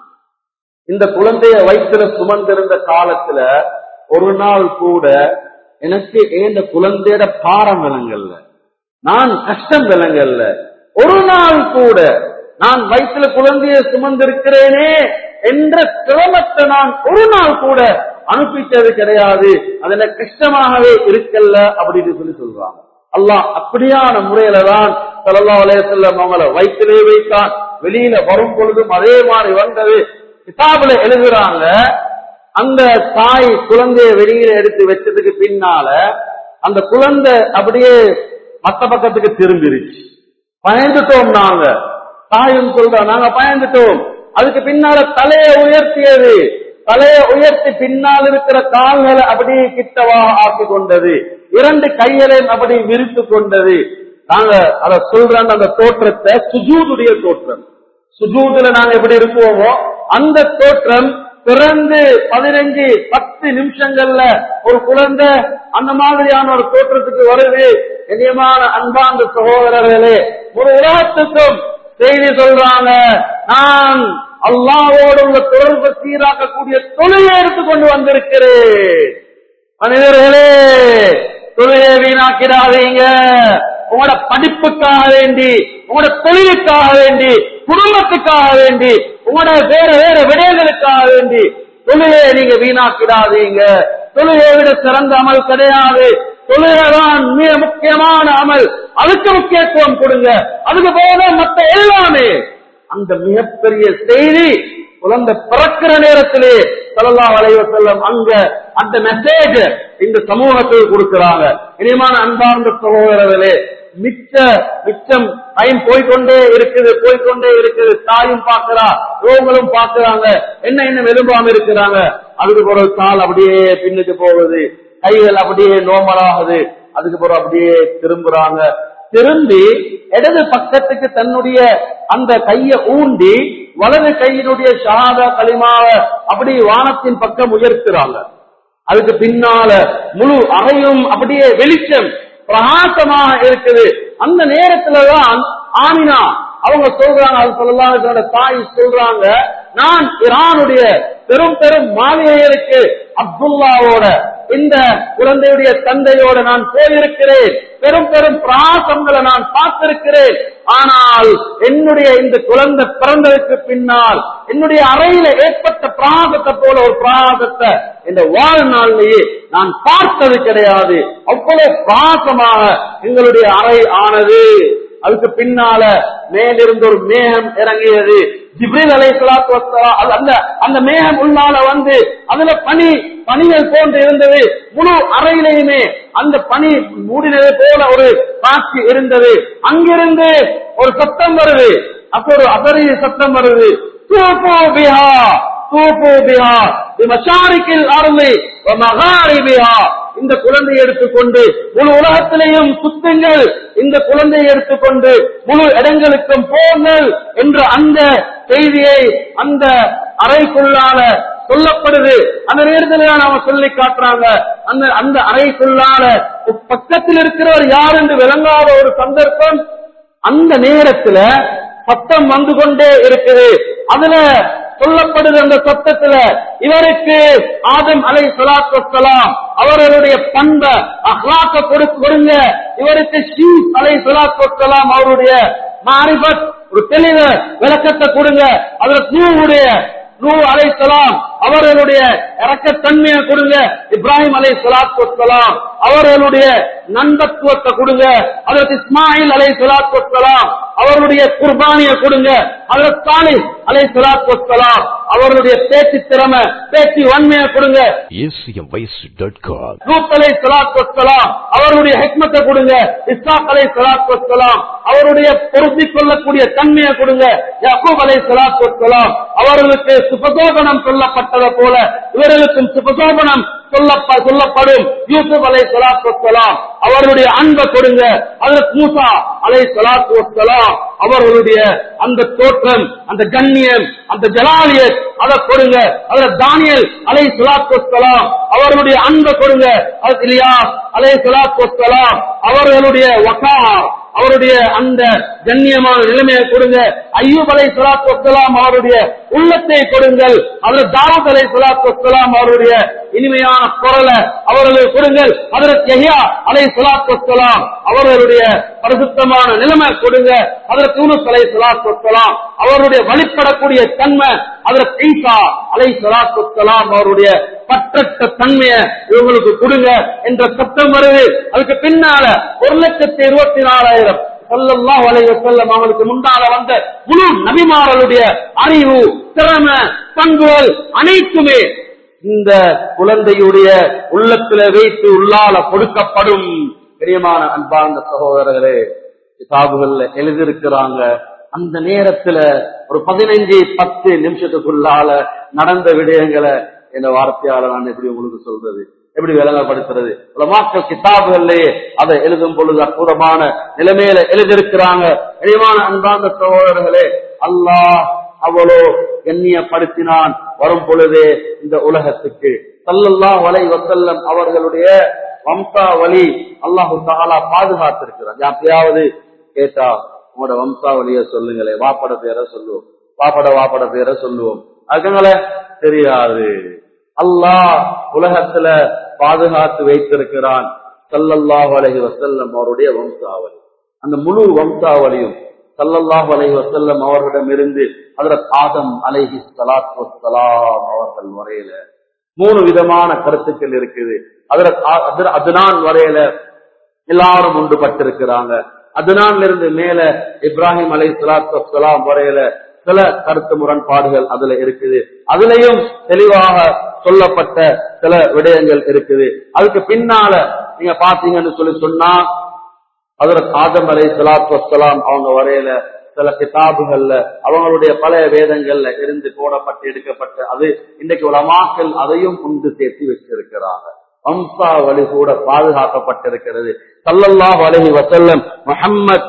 இந்த குழந்தைய வயிற்றுல சுமந்திருந்த காலத்துல ஒரு நாள் கூட எனக்கு இந்த குழந்தையோட பாரம் விலங்கல்ல நான் கஷ்டம் விலங்கல்ல ஒரு நாள் கூட நான் வயிற்றுல குழந்தைய சுமந்திருக்கிறேனே என்ற சிரமத்தை நான் ஒரு நாள் கூட அனுப்பிச்சது கிடையாது அது எனக்கு கஷ்டமாகவே இருக்கல்ல அப்படின்னு சொல்லி சொல்றாங்க அல்லாஹ் அப்படியான முறையில தான் சல்லா அலையம் அவங்கள வயிற்றிலே வைத்தான் வெளியில வரும் பொழுதும் அதே மாதிரி வந்தது கிதாபுல எழுதுறாங்க அந்த தாய் குழந்தைய வெளியில எடுத்து வச்சதுக்கு பின்னால அந்த குழந்தை அப்படியே மத்த பக்கத்துக்கு திரும்பிருச்சு பயந்துட்டோம் நாங்க தாயும் சொல்றா நாங்க பயந்துட்டோம் அதுக்கு பின்னால தலையை உயர்த்தியது தலையை உயர்த்தி பின்னால் இருக்கிற கால்களை அப்படியே கிட்டவா ஆக்கி கொண்டது இரண்டு கைகளையும் அப்படி விரித்து கொண்டது நாங்க அத சொல்ற அந்த தோற்றத்தை சுஜூதுடைய தோற்றம் சுஜூதுல நாங்க எப்படி இருக்குவோமோ அந்த தோற்றம் பிறந்து பதினஞ்சு பத்து நிமிஷங்கள்ல ஒரு குழந்தை அந்த மாதிரியான ஒரு தோற்றத்துக்கு வருது கண்ணியமான அன்பாந்த சகோதரர்களே ஒரு உலகத்துக்கும் செய்தி சொல்றாங்க நான் அல்லாவோடு உள்ள தொடர்பை சீராக்கக்கூடிய தொழிலை எடுத்துக்கொண்டு வந்திருக்கிறேன் மனிதர்களே தொழிலை வீணாக்கிடாதீங்க உங்களோட படிப்புக்காக வேண்டி உங்களோட தொழிலுக்காக வேண்டி குடும்பத்துக்காக வேண்டி உங்களோட வேற வேற விடயங்களுக்காக வேண்டி தொழிலை நீங்க வீணாக்கிடாதீங்க தொழிலை விட சிறந்த அமல் கிடையாது தொழில்தான் மிக முக்கியமான அமல் அதுக்கு முக்கியத்துவம் கொடுங்க அதுக்கு போல மற்ற எல்லாமே அந்த மிகப்பெரிய செய்தி குழந்தை பிறக்கிற நேரத்திலே சல்லா வளைவ செல்லம் அங்க அந்த மெசேஜ் இந்த சமூகத்தில் கொடுக்கிறாங்க இனிமான அன்பார்ந்த சகோதரர்களே மிச்ச மிச்சம் டைம் போய்கொண்டே இருக்குது போய்கொண்டே இருக்குது தாயும் பார்க்கிறா ரோங்களும் பார்க்கிறாங்க என்ன என்ன விரும்பாம இருக்கிறாங்க அதுக்கு பிறகு கால் அப்படியே பின்னுக்கு போகுது கைகள் அப்படியே நோமலாகுது அதுக்கு பிறகு அப்படியே திரும்புறாங்க திரும்பி இடது பக்கத்துக்கு தன்னுடைய அந்த கைய ஊண்டி வலது கையினுடைய ஷாத களிமாவ அப்படி வானத்தின் பக்கம் உயர்த்துறாங்க அதுக்கு பின்னால முழு அறையும் அப்படியே வெளிச்சம் பிரகாசமாக இருக்குது அந்த நேரத்துலதான் ஆமினா அவங்க சொல்றாங்க அது சொல்லலாம் என்னோட தாய் சொல்றாங்க நான் ஈரானுடைய பெரும் பெரும் மாளிகைகளுக்கு அப்துல்லாவோட இந்த குழந்தையுடைய தந்தையோட நான் போயிருக்கிறேன் பெரும் பெரும் பிராசங்களை நான் பார்த்திருக்கிறேன் ஆனால் என்னுடைய இந்த குழந்தை பிறந்ததுக்கு பின்னால் என்னுடைய அறையில ஏற்பட்ட பிராசத்தை போல ஒரு பிராசத்தை இந்த வாழ்நாளிலேயே நான் பார்த்தது கிடையாது அவ்வளவு பிராசமாக எங்களுடைய அறை ஆனது அதுக்கு பின்னால மேலிருந்து ஒரு மேகம் இறங்கியது ஜிப்ரில் அலை அந்த அந்த மேகம் உள்ளால வந்து அதுல பனி பனிகள் போன்று இருந்தது முழு அறையிலையுமே அந்த பனி மூடினது போல ஒரு காட்சி இருந்தது அங்கிருந்து ஒரு சத்தம் வருது அப்போ ஒரு அசரிய சத்தம் வருது தூபோ பிஹா தூபோ பிஹா மஷாரிக்கில் அருமை மகாரிபிஹா இந்த குழந்தையை எடுத்துக்கொண்டு முழு உலகத்திலேயும் சுத்துங்கள் இந்த குழந்தையை எடுத்துக்கொண்டு முழு இடங்களுக்கும் போங்கள் என்ற அந்த செய்தியை அந்த அறைக்குள்ளால சொல்லப்படுது அந்த நேரத்தில் தான் அவன் சொல்லி காட்டுறாங்க அந்த அந்த அறைக்குள்ளால பக்கத்தில் இருக்கிறவர் யார் என்று விளங்காத ஒரு சந்தர்ப்பம் அந்த நேரத்துல சத்தம் வந்து கொண்டே இருக்குது அதுல சொல்லப்படுது அந்த சத்தத்துல இவருக்கு ஆதம் அலை சலாத்து வலாம் அவர்களுடைய பண்ப அஹ்லாக்க கொடுங்க இவருக்கு ஷீஸ் அலை சலாத்து வலாம் அவருடைய மாரிபத் ஒரு தெளிவ விளக்கத்தை கொடுங்க அதுல நூவுடைய நூ அலை சலாம் அவர்களுடைய இறக்கத்தன்மையை கொடுங்க இப்ராஹிம் அலை சலாத்து வலாம் அவர்களுடைய நண்பத்துவத்தை கொடுங்க அதற்கு இஸ்மாயில் அலை சலாத்து வலாம் அவர்களுடைய குர்பானியை கொடுங்க அதற்கு சாலிஸ் அலை சலாத்து வலாம் அவர்களுடைய பேச்சு திறமை பேச்சு வன்மையை கொடுங்க acmvoice.com லூத் அலை சலாத்து வலாம் அவருடைய ஹெக்மத்தை கொடுங்க இஸ்லாக் அலை சலாத்து வலாம் அவருடைய பொருத்திக் கொள்ளக்கூடிய தன்மையை கொடுங்க யாக்கூப் அலை சலாத்து வலாம் அவர்களுக்கு சுபசோபனம் சொல்லப்பட்டதை போல இவர்களுக்கும் சுபசோபனம் சொல்லப்ப சொல்லப்படும் யூசுப் அலை சலாத்து வலாம் அவர்களுடைய அன்பை கொடுங்க அதற்கு மூசா அலை சலாத்து வலாம் அவர்களுடைய அந்த தோற்றம் அந்த கண்ணியம் அந்த ஜலாலியத் அதை கொடுங்க அதுல தானியல் அலை சலாத்து வலாம் அவர்களுடைய அன்பை கொடுங்க அது இலியாஸ் அலை சலாத்து வலாம் அவர்களுடைய வகார் அவருடைய அந்த கண்ணியமான நிலைமையை கொடுங்க ஐயூப் அலை சலாத்து வலாம் அவருடைய உள்ளத்தை கொடுங்கள் அதுல தாவூத் அலை சலாத்து வலாம் அவருடைய இனிமையான குரலை அவர்களுக்கு கொடுங்கள் அதற்கு யஹ்யா அலை சலாத்து வலாம் அவர்களுடைய பரிசுத்தமான நிலைமை கொடுங்க அதற்கு யூனுஸ் அலை சலாத்து வலாம் அவருடைய வழிபடக்கூடிய தன்மை அதற்கு ஈசா அலை சலாத்து வலாம் அவருடைய பற்றற்ற தன்மையை இவங்களுக்கு கொடுங்க என்ற சத்தம் வருது அதுக்கு பின்னால ஒரு லட்சத்தி இருபத்தி நாலாயிரம் சொல்லல்லாஹு அலைஹி வஸல்லம் அவங்களுக்கு முன்னால வந்த முழு நபிமார்களுடைய அறிவு திறமை பண்புகள் அனைத்துமே இந்த குழந்தையுடைய உள்ளத்துல வைத்து உள்ளால கொடுக்கப்படும் பிரியமான அன்பார்ந்த சகோதரர்களே கிதாபுகள்ல எழுதியிருக்கிறாங்க அந்த நேரத்துல ஒரு பதினைஞ்சு பத்து நிமிஷத்துக்குள்ளால நடந்த விடயங்களை இந்த வார்த்தையால நான் எப்படி உங்களுக்கு சொல்றது எப்படி விளங்கப்படுத்துறது உலமாக்கள் கிதாபுகள்லயே அதை எழுதும் பொழுது அற்புதமான நிலைமையில எழுதியிருக்கிறாங்க இனிமான அன்பார்ந்த சகோதரர்களே அல்லாஹ் அவ்வளோ எண்ணியப்படுத்தினான் வரும் பொழுதே இந்த உலகத்துக்கு சல்லல்லா வலை வசல்லம் அவர்களுடைய வம்சாவளி அல்லாஹு தாலா பாதுகாத்திருக்கிறான் யாத்தையாவது கேட்டா உங்களோட வம்சாவளிய சொல்லுங்களே வாப்பட பேரை சொல்லுவோம் வாப்பட வாப்பட பேரை சொல்லுவோம் அதுங்களே தெரியாது அல்லாஹ் உலகத்துல பாதுகாத்து வைத்திருக்கிறான் சல்லல்லாஹு அலைஹி வசல்லம் அவருடைய வம்சாவளி அந்த முழு வம்சாவளியும் சல்லல்லாஹு அலைஹி வசல்லம் அவர்களிடம் இருந்து அதற்கு ஆதம் அலைஹி சலாத் வசலாம் அவர்கள் வரையில மூணு விதமான கருத்துக்கள் இருக்குது அதற்கு அதுனான் வரையில எல்லாரும் உண்டுபட்டிருக்கிறாங்க அதுனான்ல இருந்து மேல இப்ராஹிம் அலை சலாத் வசலாம் வரையில சில கருத்து முரண்பாடுகள் அதுல இருக்குது அதுலயும் தெளிவாக சொல்லப்பட்ட சில விடயங்கள் இருக்குது அதுக்கு பின்னால நீங்க பாத்தீங்கன்னு சொல்லி சொன்னா அதற்கு ஆதம் அலை சலாத் வசலாம் அவங்க வரையில சில கிதாபுகள்ல அவங்களுடைய பழைய வேதங்கள்ல இருந்து போடப்பட்டு எடுக்கப்பட்ட அது இன்றைக்கு உலமாக்கள் அதையும் கொண்டு சேர்த்து வச்சிருக்கிறாங்க வம்சாவளி கூட பாதுகாக்கப்பட்டிருக்கிறது சல்லல்லாஹு அலைஹி வசல்லம் முஹம்மத்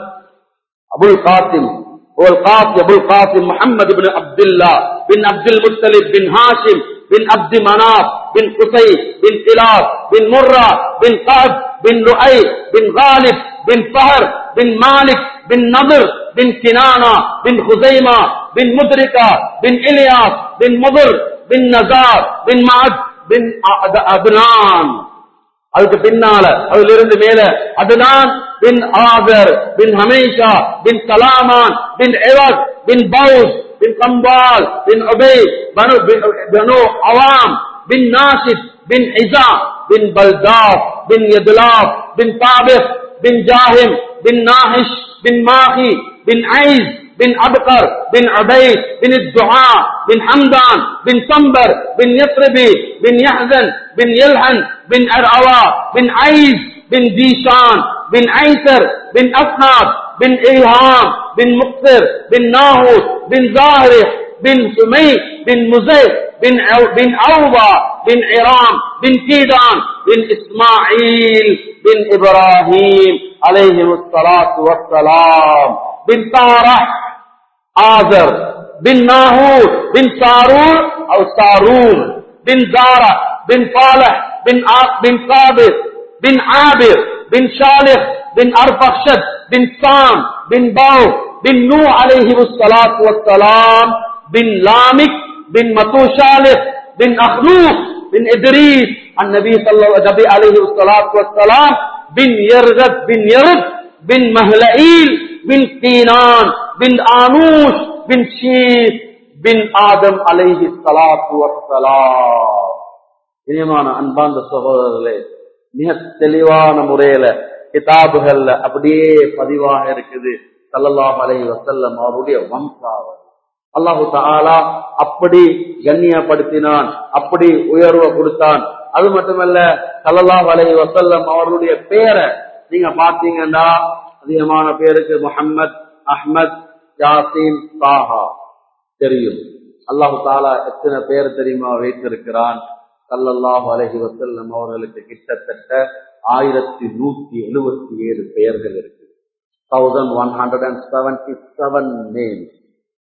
அபுல் காசிம் هو القاسم ابو القاسم محمد بن عبد الله بن عبد المطلب بن هاشم بن عبد مناف بن قصي بن كلاب بن مرة بن قعب بن لؤي بن غالب بن فهر بن مالك بن نضر بن كنانة بن خزيمة بن مدركة بن إلياس بن مضر بن نزار بن معد بن أدنان அதுக்கு பின்னால அதுல இருந்து மேல அதுதான் பின் ஆதர் பின் ஹமேஷா பின் கலாமான் பின் எவத் பின் பவுஸ் பின் கம்பால் பின் உபை பனு பனு அவாம் பின் நாசித் பின் இசா பின் பல்தாப் பின் யதுலாப் பின் தாபிக் பின் ஜாஹிம் பின் நாஹிஷ் பின் மாஹி பின் ஐஸ் بن أبقر بن عبيد بن الدعاء بن حمدان بن صنبر بن يطربي بن يحزن بن يلحن بن أرعوى بن عيز بن ديشان بن عيسر بن أسناد بن إيهام بن مقصر بن ناهوس بن زاهر بن سمي بن مزيد بن عو بن عوبة بن عرام بن كيدان بن إسماعيل بن إبراهيم عليهم الصلاة والسلام بن طارح آذر بن ناهور بن سارور أو سارور بن زارع بن صالح بن آق بن قابر بن عابر بن شالح بن أرفخشد بن سام بن باو بن نوح عليه الصلاة والسلام بن لامك بن متوشالح بن أخنوخ بن إدريس النبي صلى الله عليه الصلاة والسلام بن يرغب بن يرغب بن مهلئيل بن قينان بن آنوش بن شيث بن آدم عليه الصلاة والسلام இனியமான அன்பார்ந்த சகோதரர்களே மிக தெளிவான முறையில கிதாபுகள்ல அப்படியே பதிவாக இருக்குது சல்லல்லாஹ் அலைஹி வஸல்லம் அவருடைய வம்சாவளி அல்லாஹு தாலா அப்படி கண்ணியப்படுத்தினான் அப்படி உயர்வை கொடுத்தான் அது மட்டுமல்ல சல்லல்லாஹ் அலைஹி வஸல்லம் அவருடைய பேரை நீங்க பாத்தீங்கன்னா அதிகமான பேருக்கு முஹம்மத் அஹ்மத் யாசின் தாஹா தெரியும் அல்லாஹு தாலா எத்தனை பேர் தெரியுமா வைத்திருக்கிறான் சல்லல்லாஹு அலைஹி வஸல்லம் அவர்களுக்கு கிட்டத்தட்ட ஆயிரத்தி நூத்தி எழுபத்தி ஏழு பெயர்கள் இருக்கு thousand one hundred and seventy seven names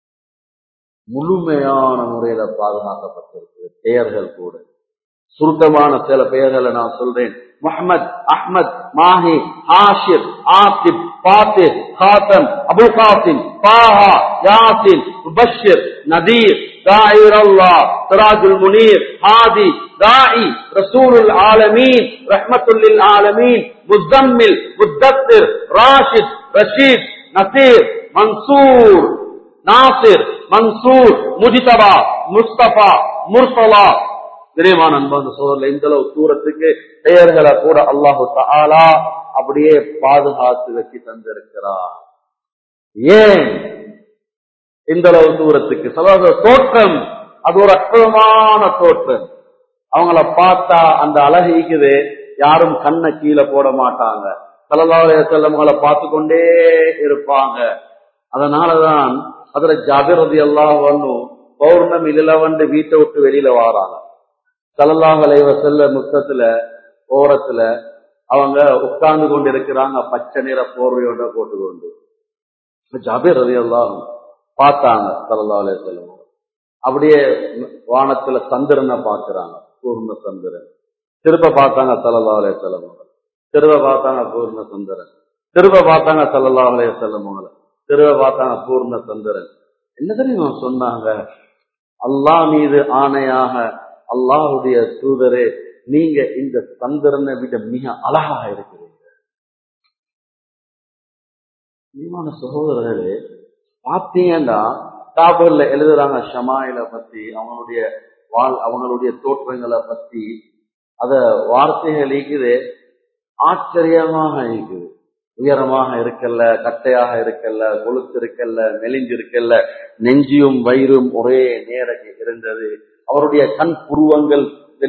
முழுமையான முறையில பாதுகாக்கப்பட்டிருக்கு பெயர்கள் கூட சுருக்கமான சில பெயர்களை நான் சொல்றேன் முஹம்மத் அஹ்மத் மாஹி ஆஷிர் ஆசிப் பாத்திர் காத்தம் அபுல் காசிம் பாஹா யாசின் முபஷிர் நதீர் داعر الله سراج المنير هادي داعي رسول العالمين رحمة للعالمين مزمل مدثر راشد رشيد نصير منصور நாசிர் மன்சூர் முஜிதபா முஸ்தபா முர்சலா திரேமான அன்பான சோதரில் இந்த அளவு தூரத்துக்கு பெயர்களை கூட அல்லாஹு தாலா அப்படியே பாதுகாத்து வச்சு தந்திருக்கிறார் ஏன் இந்த அளவு தூரத்துக்கு சதாவது தோற்றம் அது ஒரு அற்புதமான தோற்றம் அவங்கள பார்த்தா அந்த அழகு இருக்குது யாரும் கண்ணை கீழே போட மாட்டாங்க சல்லல்லாஹு செல்லவங்களை பார்த்து கொண்டே இருப்பாங்க அதனாலதான் அதுல ஜாபிரதி எல்லாம் வந்தும் பௌர்ணமியில வந்து வீட்டை விட்டு வெளியில வாராங்க சல்லல்லாஹு அலைஹி வஸல்ல முத்தத்துல ஓரத்துல அவங்க உட்கார்ந்து கொண்டு இருக்கிறாங்க பச்சை நிற போர்வையோட போட்டுக்கொண்டு ஜாபிர் ரவி எல்லாம் பார்த்தாங்க சல்லல்லாஹு அலைஹி வஸல்லம் அப்படியே வானத்துல சந்திரனை பார்க்கிறாங்க பூர்ண சந்திரன் திரும்ப பார்த்தாங்க சல்லல்லாஹு அலைஹி வஸல்லம் திரும்ப பார்த்தாங்க பூர்ண சந்திரன் திரும்ப பார்த்தாங்க சல்லல்லாஹு அலைஹி வஸல்லம் திரும்ப பார்த்தாங்க பூர்ண சந்திரன் என்ன தெரியுமா சொன்னாங்க அல்லாஹ் மீது ஆணையாக அல்லாஹுடைய தூதரே நீங்க இந்த சந்திரனை விட மிக அழகாக இருக்கிறீங்க நீமான சகோதரர்களே பார்த்தீங்கன்னா தாபர்ல எழுதுறாங்க ஷமாயில பத்தி அவங்களுடைய வாழ் அவங்களுடைய தோற்றங்களை பத்தி அத வார்த்தைகள் இருக்குது ஆச்சரியமாக இருக்குது உயரமாக இருக்கல்ல கட்டையாக இருக்கல்ல கொழுத்து இருக்கல்ல மெலிஞ்சு இருக்கல்ல நெஞ்சியும் வயிறும் ஒரே நேர இருந்தது அவருடைய கண் புருவங்கள்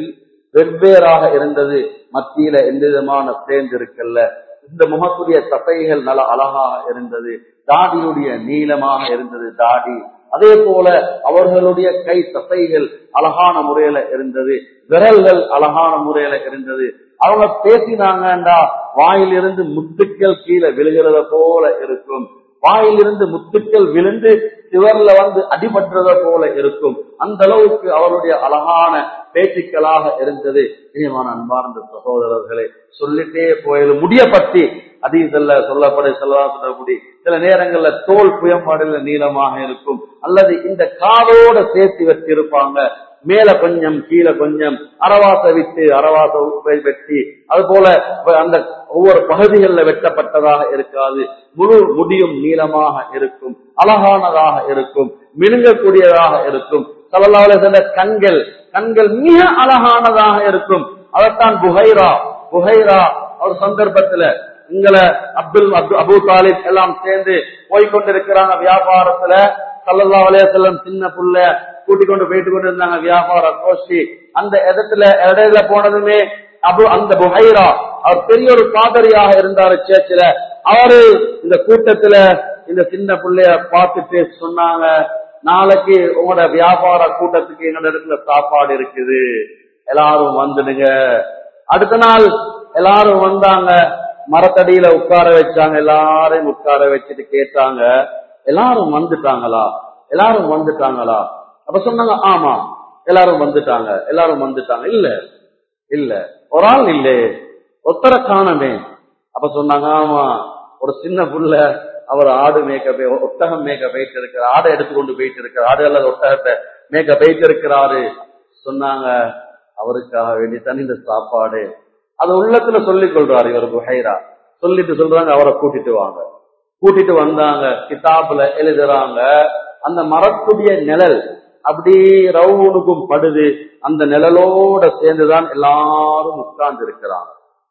வெவ்வேறாக இருந்தது மத்தியில எந்த விதமான சேர்ந்து இருக்கல்ல இந்த முகத்துடைய தசைகள் நல்ல அழகாக இருந்தது தாடியுடைய நீளமாக இருந்தது தாடி அதே போல அவர்களுடைய கை தசைகள் அழகான முறையில இருந்தது விரல்கள் அழகான முறையில இருந்தது அவங்க பேசினாங்கண்டா வாயிலிருந்து முத்துக்கள் கீழே விழுகிறத போல இருக்கும் வாயிலிருந்து முத்துக்கள் விழுந்து சிவர்ல வந்து அடிபடுறத போல இருக்கும் அந்த அளவுக்கு அவருடைய அழகான பேச்சுக்களாக இருந்தது இனிமான அன்பார்ந்த சகோதரர்களே சொல்லிட்டே போயிலும் முடிய பற்றி அதீதல்ல சொல்லப்பட சொல்லப்படி சில நேரங்கள்ல தோல் புயம்பாடுல நீளமாக இருக்கும் அல்லது இந்த காலோட சேர்த்து வச்சிருப்பாங்க மேல கொஞ்சம் கீழே கொஞ்சம் அரவாச விட்டு அரவாச வெட்டி அது போல அந்த ஒவ்வொரு பகுதிகளில் வெட்டப்பட்டதாக இருக்காது முழு முடியும் நீளமாக இருக்கும் அழகானதாக இருக்கும் மினுங்கக்கூடியதாக இருக்கும் சலல்லாவில சில கண்கள் கண்கள் மிக அழகானதாக இருக்கும் அதைத்தான் புகைரா புகைரா ஒரு சந்தர்ப்பத்துல எங்களை அப்துல் அபு தாலிப் எல்லாம் சேர்ந்து போய்கொண்டிருக்கிறாங்க வியாபாரத்துல சல்லல்லா வலையம் சின்ன புள்ள கூட்டிக் கொண்டு போயிட்டு கொண்டு இருந்தாங்க வியாபார கோஷ்டி அந்த இடத்துல இடையில போனதுமே அபு அந்த புகைரா அவர் பெரிய ஒரு பாதரியாக இருந்தாரு சேர்ச்சில அவரு இந்த கூட்டத்துல இந்த சின்ன பிள்ளைய பார்த்துட்டு சொன்னாங்க நாளைக்கு உங்களோட வியாபார கூட்டத்துக்கு எங்களோட இடத்துல சாப்பாடு இருக்குது எல்லாரும் வந்துடுங்க அடுத்த நாள் எல்லாரும் வந்தாங்க மரத்தடியில உட்கார வச்சாங்க எல்லாரையும் உட்கார வச்சுட்டு கேட்டாங்க எல்லாரும் வந்துட்டாங்களா எல்லாரும் வந்துட்டாங்களா அப்ப சொன்னாங்க ஆமா எல்லாரும் வந்துட்டாங்க எல்லாரும் வந்துட்டாங்க இல்ல இல்ல ஒரு ஆள் இல்லே ஒத்தர காணமே அப்ப சொன்னாங்க ஆமா ஒரு சின்ன புள்ள அவர் ஆடு மேய்க்க போய் ஒட்டகம் மேய்க்க போயிட்டு இருக்கிற ஆடை எடுத்துக்கொண்டு போயிட்டு இருக்கிற ஆடு அல்லது ஒட்டகத்தை மேய்க்க போயிட்டு இருக்கிறாரு சொன்னாங்க அவருக்காக வேண்டி தனி இந்த சாப்பாடு அது உள்ளத்துல சொல்லிக் கொள்றாரு இவர் புகைரா சொல்லிட்டு சொல்றாங்க அவரை கூட்டிட்டு வாங்க கூட்டிட்டு வந்தாங்க கிதாபுல எழுதுறாங்க அந்த மரத்துடைய நிழல் அப்படி ரவுனுக்கும் படுது அந்த நிழலோட சேர்ந்துதான் எல்லாரும் உட்கார்ந்து இருக்கிறாங்க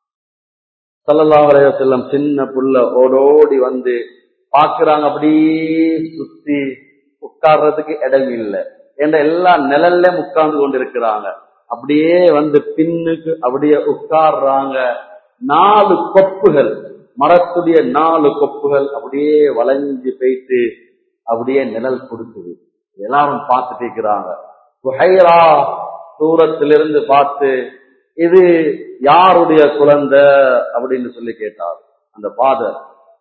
சல்லல்லாஹ் செல்லம் சின்ன புள்ள ஓடோடி வந்து பாக்குறாங்க அப்படியே சுத்தி உட்கார்றதுக்கு இடம் இல்லை என்ற எல்லா நிழல்ல உட்கார்ந்து கொண்டு இருக்கிறாங்க அப்படியே வந்து பின்னுக்கு அப்படியே உட்கார்றாங்க நாலு கொப்புகள் மரத்துடைய நாலு கொப்புகள் அப்படியே வளைஞ்சு போயிட்டு அப்படியே நிழல் கொடுக்குது எல்லாரும் பார்த்துட்டு இருக்கிறாங்க புகைரா தூரத்திலிருந்து பார்த்து இது யாருடைய குழந்தை அப்படின்னு சொல்லி கேட்டார் அந்த பாதர்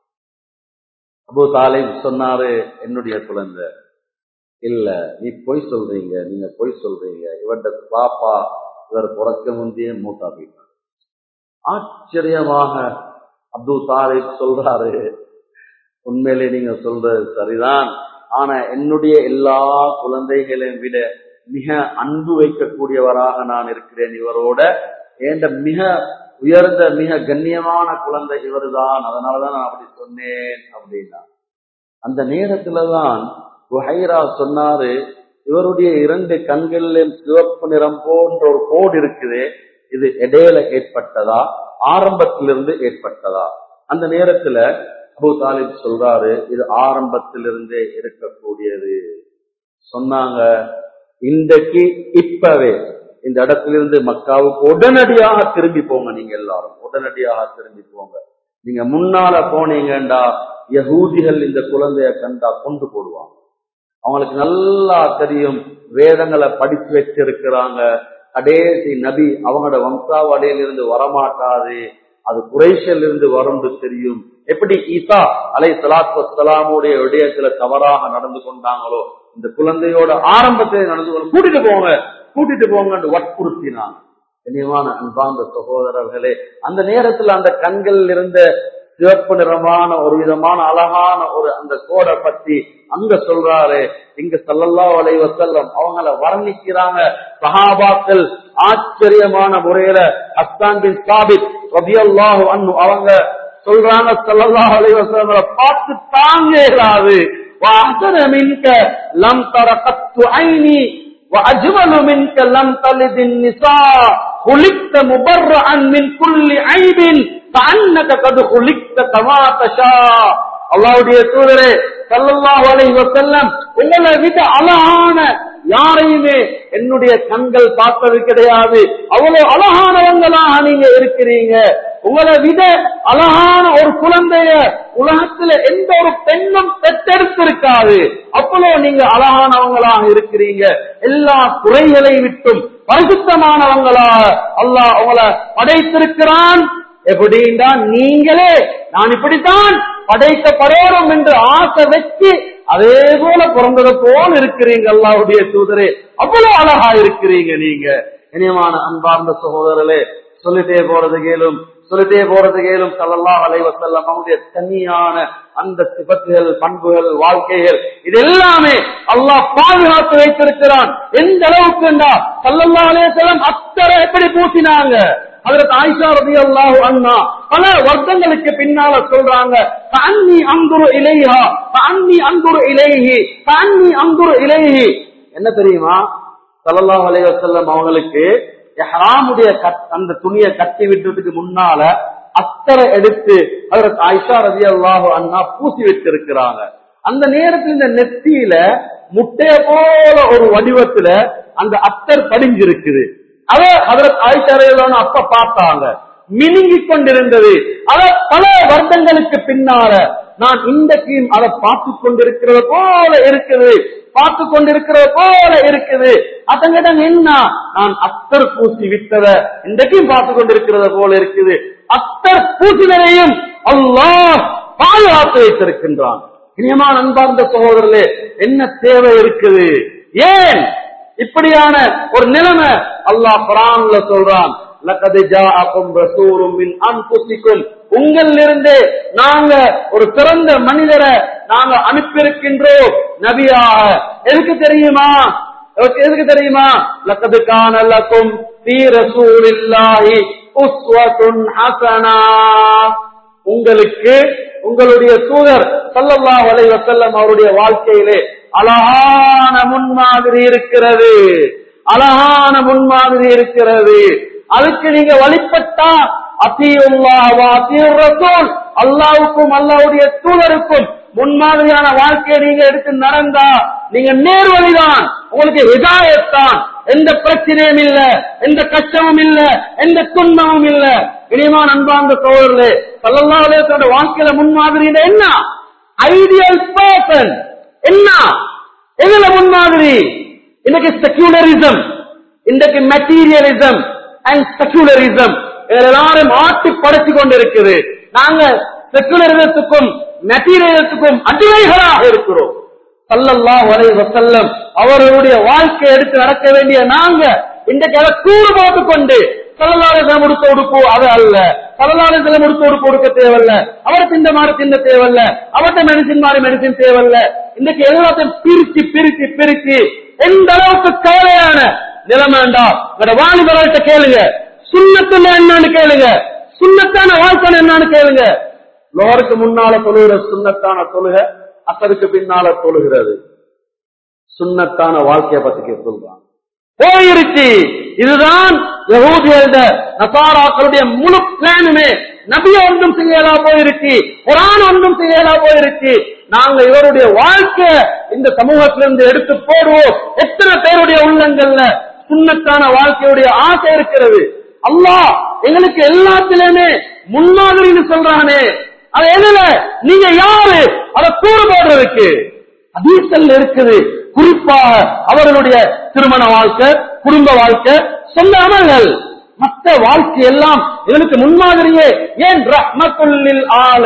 அபு தாலிப் சொன்னாரு என்னுடைய குழந்தை இல்ல நீ பொய் சொல்றீங்க நீங்க பொய் சொல்றீங்க இவர்ட பாப்பா இவர் பிறக்க முந்தைய மூத்தா போயிட்டார் ஆச்சரியமாக அப்துல் தாலிப் சொல்றாரு உண்மையிலே நீங்க சொல்றது சரிதான் ஆனா என்னுடைய எல்லா குழந்தைகளையும் விட மிக அன்பு வைக்கக்கூடியவராக நான் இருக்கிறேன் இவரோட ஏண்ட மிக உயர்ந்த மிக கண்ணியமான குழந்தை இவர்தான் அதனாலதான் நான் அப்படி சொன்னேன் அப்படின்னா அந்த நேரத்துலதான் ஹைரா சொன்னாரு இவருடைய இரண்டு கண்களிலும் சிவப்பு நிறம் போன்ற ஒரு கோடு இருக்குது இது இடையில ஏற்பட்டதா ஆரம்பத்திலிருந்து ஏற்பட்டதா அந்த நேரத்துல அபு தாலிப் சொல்றாரு இது ஆரம்பத்திலிருந்தே இருக்கக்கூடியது சொன்னாங்க இன்றைக்கு இப்பவே இந்த இடத்திலிருந்து மக்காவுக்கு உடனடியாக திரும்பி போங்க நீங்க எல்லாரும் உடனடியாக திரும்பி போங்க நீங்க முன்னால போனீங்கண்டா யகூதிகள் இந்த குழந்தைய கண்டா கொண்டு போடுவாங்க அவங்களுக்கு நல்லா தெரியும் வேதங்களை படிச்சு வச்சிருக்கிறாங்க கடைசி நபி அவங்களோட வம்சாவளியிலிருந்து வரமாட்டாது அது குறைஷில் இருந்து வரும் தெரியும் எப்படி ஈசா அலை சலாத்து வலாமுடைய விடயத்துல தவறாக நடந்து கொண்டாங்களோ இந்த குழந்தையோட ஆரம்பத்திலே நடந்து கொள்ள கூட்டிட்டு போங்க கூட்டிட்டு போங்கன்னு வற்புறுத்தினாங்க கண்ணியமான அன்பார்ந்த சகோதரர்களே அந்த நேரத்துல அந்த கண்களில் இருந்த சிவப்பு நிறமான ஒரு விதமான அழகான ஒரு அந்த கோடை பத்தி அங்க சொல்றாரு இங்க சல்லல்லா அலைவ செல்லம் அவங்கள வர்ணிக்கிறாங்க சஹாபாக்கள் ஆச்சரியமான முறையில அஸ்தான் பின் சாபித் ரபியல்லாஹு அன்னு அவங்க சொல்றாங்க சல்லல்லா அலைவ செல்லம் பார்த்து தாங்க இயலாது وأحسن منك لم تر قط عيني وأجمل منك لم تلد النساء خلقت مبرعا من كل عيب كأنك قد خلقت كما تشاء அல்லாவுடைய தூதரே சல்லல்லாஹு அலைஹி வஸல்லம் உங்களை விட அழகான யாரையுமே என்னுடைய கண்கள் பார்த்தது கிடையாது அவ்வளவு அழகானவங்களாக நீங்க இருக்கிறீங்க உங்களை விட அழகான ஒரு குழந்தைய உலகத்துல எந்த ஒரு பெண்ணும் பெற்றெடுத்திருக்காது அவ்வளவு நீங்க அழகானவங்களாக இருக்கிறீங்க எல்லா குறைகளை விட்டும் பரிசுத்தமானவங்களாக அல்லாஹ் உங்களை படைத்திருக்கிறான் எப்படின்னா நீங்களே நான் இப்படித்தான் படைக்கப்படணும் என்று ஆசை வச்சு அதே போல பிறந்தது போல் இருக்கிறீங்க அல்லாவுடைய தூதரே அவ்வளவு அழகா இருக்கிறீங்க நீங்க இனியமான அன்பார்ந்த சகோதரர்களே சொல்லிட்டே போறது கேளும் சொல்லிட்டே போறது கேளும் சல்லல்லா அலைவசல்லம் அவங்களுடைய தனியான அந்த சிபத்துகள் பண்புகள் வாழ்க்கைகள் இது எல்லாமே அல்லாஹ் பாதுகாத்து வைத்திருக்கிறான் எந்த அளவுக்கு சல்லல்லா அலைவசல்லம் அத்தரை எப்படி பூசினாங்க அதற்கு ஆயிஷா ரதி அல்லாஹு அண்ணா பல வருடங்களுக்கு பின்னால சொல்றாங்க அன்னி அங்குரு இலைஹா அன்னி அங்குரு இலைஹி அன்னி அங்குரு இலைஹி என்ன தெரியுமா சல்லல்லாஹு அலைஹி வஸல்லம் அவங்களுக்கு எஹ்ராமுடைய அந்த துணியை கட்டி விட்டதுக்கு முன்னால அத்தரை எடுத்து அதற்கு ஆயிஷா ரதி அல்லாஹு அண்ணா பூசி வச்சிருக்கிறாங்க அந்த நேரத்தில் இந்த நெத்தியில முட்டைய போல ஒரு வடிவத்துல அந்த அத்தர் படிஞ்சிருக்குது அத அதற்கு ஆயிஷாரையிலான அப்ப பார்த்தாங்க மினுங்கி கொண்டிருந்தது அத பல வருடங்களுக்கு பின்னால நான் இன்றைக்கும் அதை பார்த்து கொண்டிருக்கிறது போல இருக்குது பார்த்து கொண்டிருக்கிறது போல இருக்குது அதங்கிடம் என்ன நான் அத்தர் பூசி விட்டத இன்றைக்கும் பார்த்து கொண்டிருக்கிறது போல இருக்குது அத்தர் பூசினரையும் அல்லாஹ் பாதுகாத்து வைத்திருக்கின்றான் இனியமான அன்பார்ந்த சகோதரர்களே என்ன தேவை இருக்குது ஏன் இப்படியான ஒரு நிலைமை அல்லாஹ் குரான்ல சொல்றான் லக்கது ஜாஅக்கும் ரசூலும் மின் அன்ஃபுசிக்கும் உங்களிலிருந்து நாங்க ஒரு பிறந்த மனிதரை நாங்க அனுப்பியிருக்கின்றோம் நபியாக எதுக்கு தெரியுமா எதுக்கு தெரியுமா லக்கது கான லக்கும் ஃபீ ரசூலில்லாஹி உஸ்வத்துன் ஹஸனா உங்களுக்கு உங்களுடைய தூதர் சல்லல்லாஹு அலைஹி வஸல்லம் அவருடைய வாழ்க்கையிலே அழகான முன்மாதிரி இருக்கிறது அழகான முன்மாதிரி இருக்கிறது அதுக்கு நீங்க வழிபட்டா ரசூல் அல்லாவுக்கும் அல்லாவுடைய தூதருக்கும் முன்மாதிரியான வாழ்க்கையை நீங்க எடுத்து நடந்தா நீங்க நேர்வழிதான் உங்களுக்கு ஹிதாயத்தான் எந்த பிரச்சனையும் இல்ல எந்த கஷ்டமும் இல்ல எந்த துன்பமும் இல்ல இனிமா அன்பார்ந்த சோழர்களே சல்லல்லாஹு வாழ்க்கையில முன்மாதிரி என்ன ஐடியல் பர்சன் என்ன எதுல முன்மாதிரி இன்னைக்கு செக்யூலரிசம் இன்றைக்கு மெட்டீரியலிசம் அண்ட் செக்யூலரிசம் எல்லாரும் ஆட்டி படைச்சு கொண்டிருக்குது நாங்க செக்குலரிசத்துக்கும் மெட்டீரியலுக்கும் அடிமைகளாக இருக்கிறோம் சல்லல்லாஹு அலைஹி வஸல்லம் அவர்களுடைய வாழ்க்கை எடுத்து நடக்க வேண்டிய நாங்க இன்றைக்கு அதை கூறு போட்டு கொண்டு சல்லல்லாஹு முடித்த உடுப்பு அது அல்ல சல்லல்லாஹு முடித்த உடுப்பு கொடுக்க தேவையில்ல அவருக்கு இந்த மாதிரி தின்ன தேவையில்ல அவர்கிட்ட மெடிசின் மாதிரி மெடிசின் தேவையில்ல இன்னைக்கு எல்லாத்தையும் பிரிச்சு பிரிச்சு பிரிச்சு எந்த அளவுக்கு கவலையான நிலைமைண்டா உங்களோட வாலிபர்கள்ட்ட கேளுங்க சுண்ணத்துல என்னன்னு கேளுங்க சுண்ணத்தான வாழ்க்கை என்னன்னு கேளுங்க லோருக்கு முன்னால தொழுகிற சுண்ணத்தான தொழுக அசருக்கு பின்னால தொழுகிறது சுண்ணத்தான வாழ்க்கையை பத்தி சொல்றான் போயிருச்சு இதுதான் யகூதியல்ட நசாராக்களுடைய முழு பிளானுமே நபிய ஒன்றும் செய்யலா போயிருச்சு குரான் ஒன்றும் செய்யலா போயிருச்சு நாங்க இவருடைய வாழ்க்கை இந்த சமூகத்திலிருந்து எடுத்து போடுவோம் எத்தனை பேருடைய உள்ளங்கள்ல சுண்ணத்தான வாழ்க்கையுடைய ஆசை இருக்கிறது அல்லாஹ் எங்களுக்கு எல்லாத்திலுமே முன்மாதிரின்னு சொல்றானே அது எதுல நீங்க யாரு அதை கூறு போடுறதுக்கு அதீசல் இருக்குது குறிப்பாக அவர்களுடைய திருமண வாழ்க்கை குடும்ப வாழ்க்கை சொந்த அமல்கள் மற்ற வாழ்க்கை எல்லாம் இவனுக்கு முன்மாதிரியே ஏன் ரஹ்மத்துல்லில்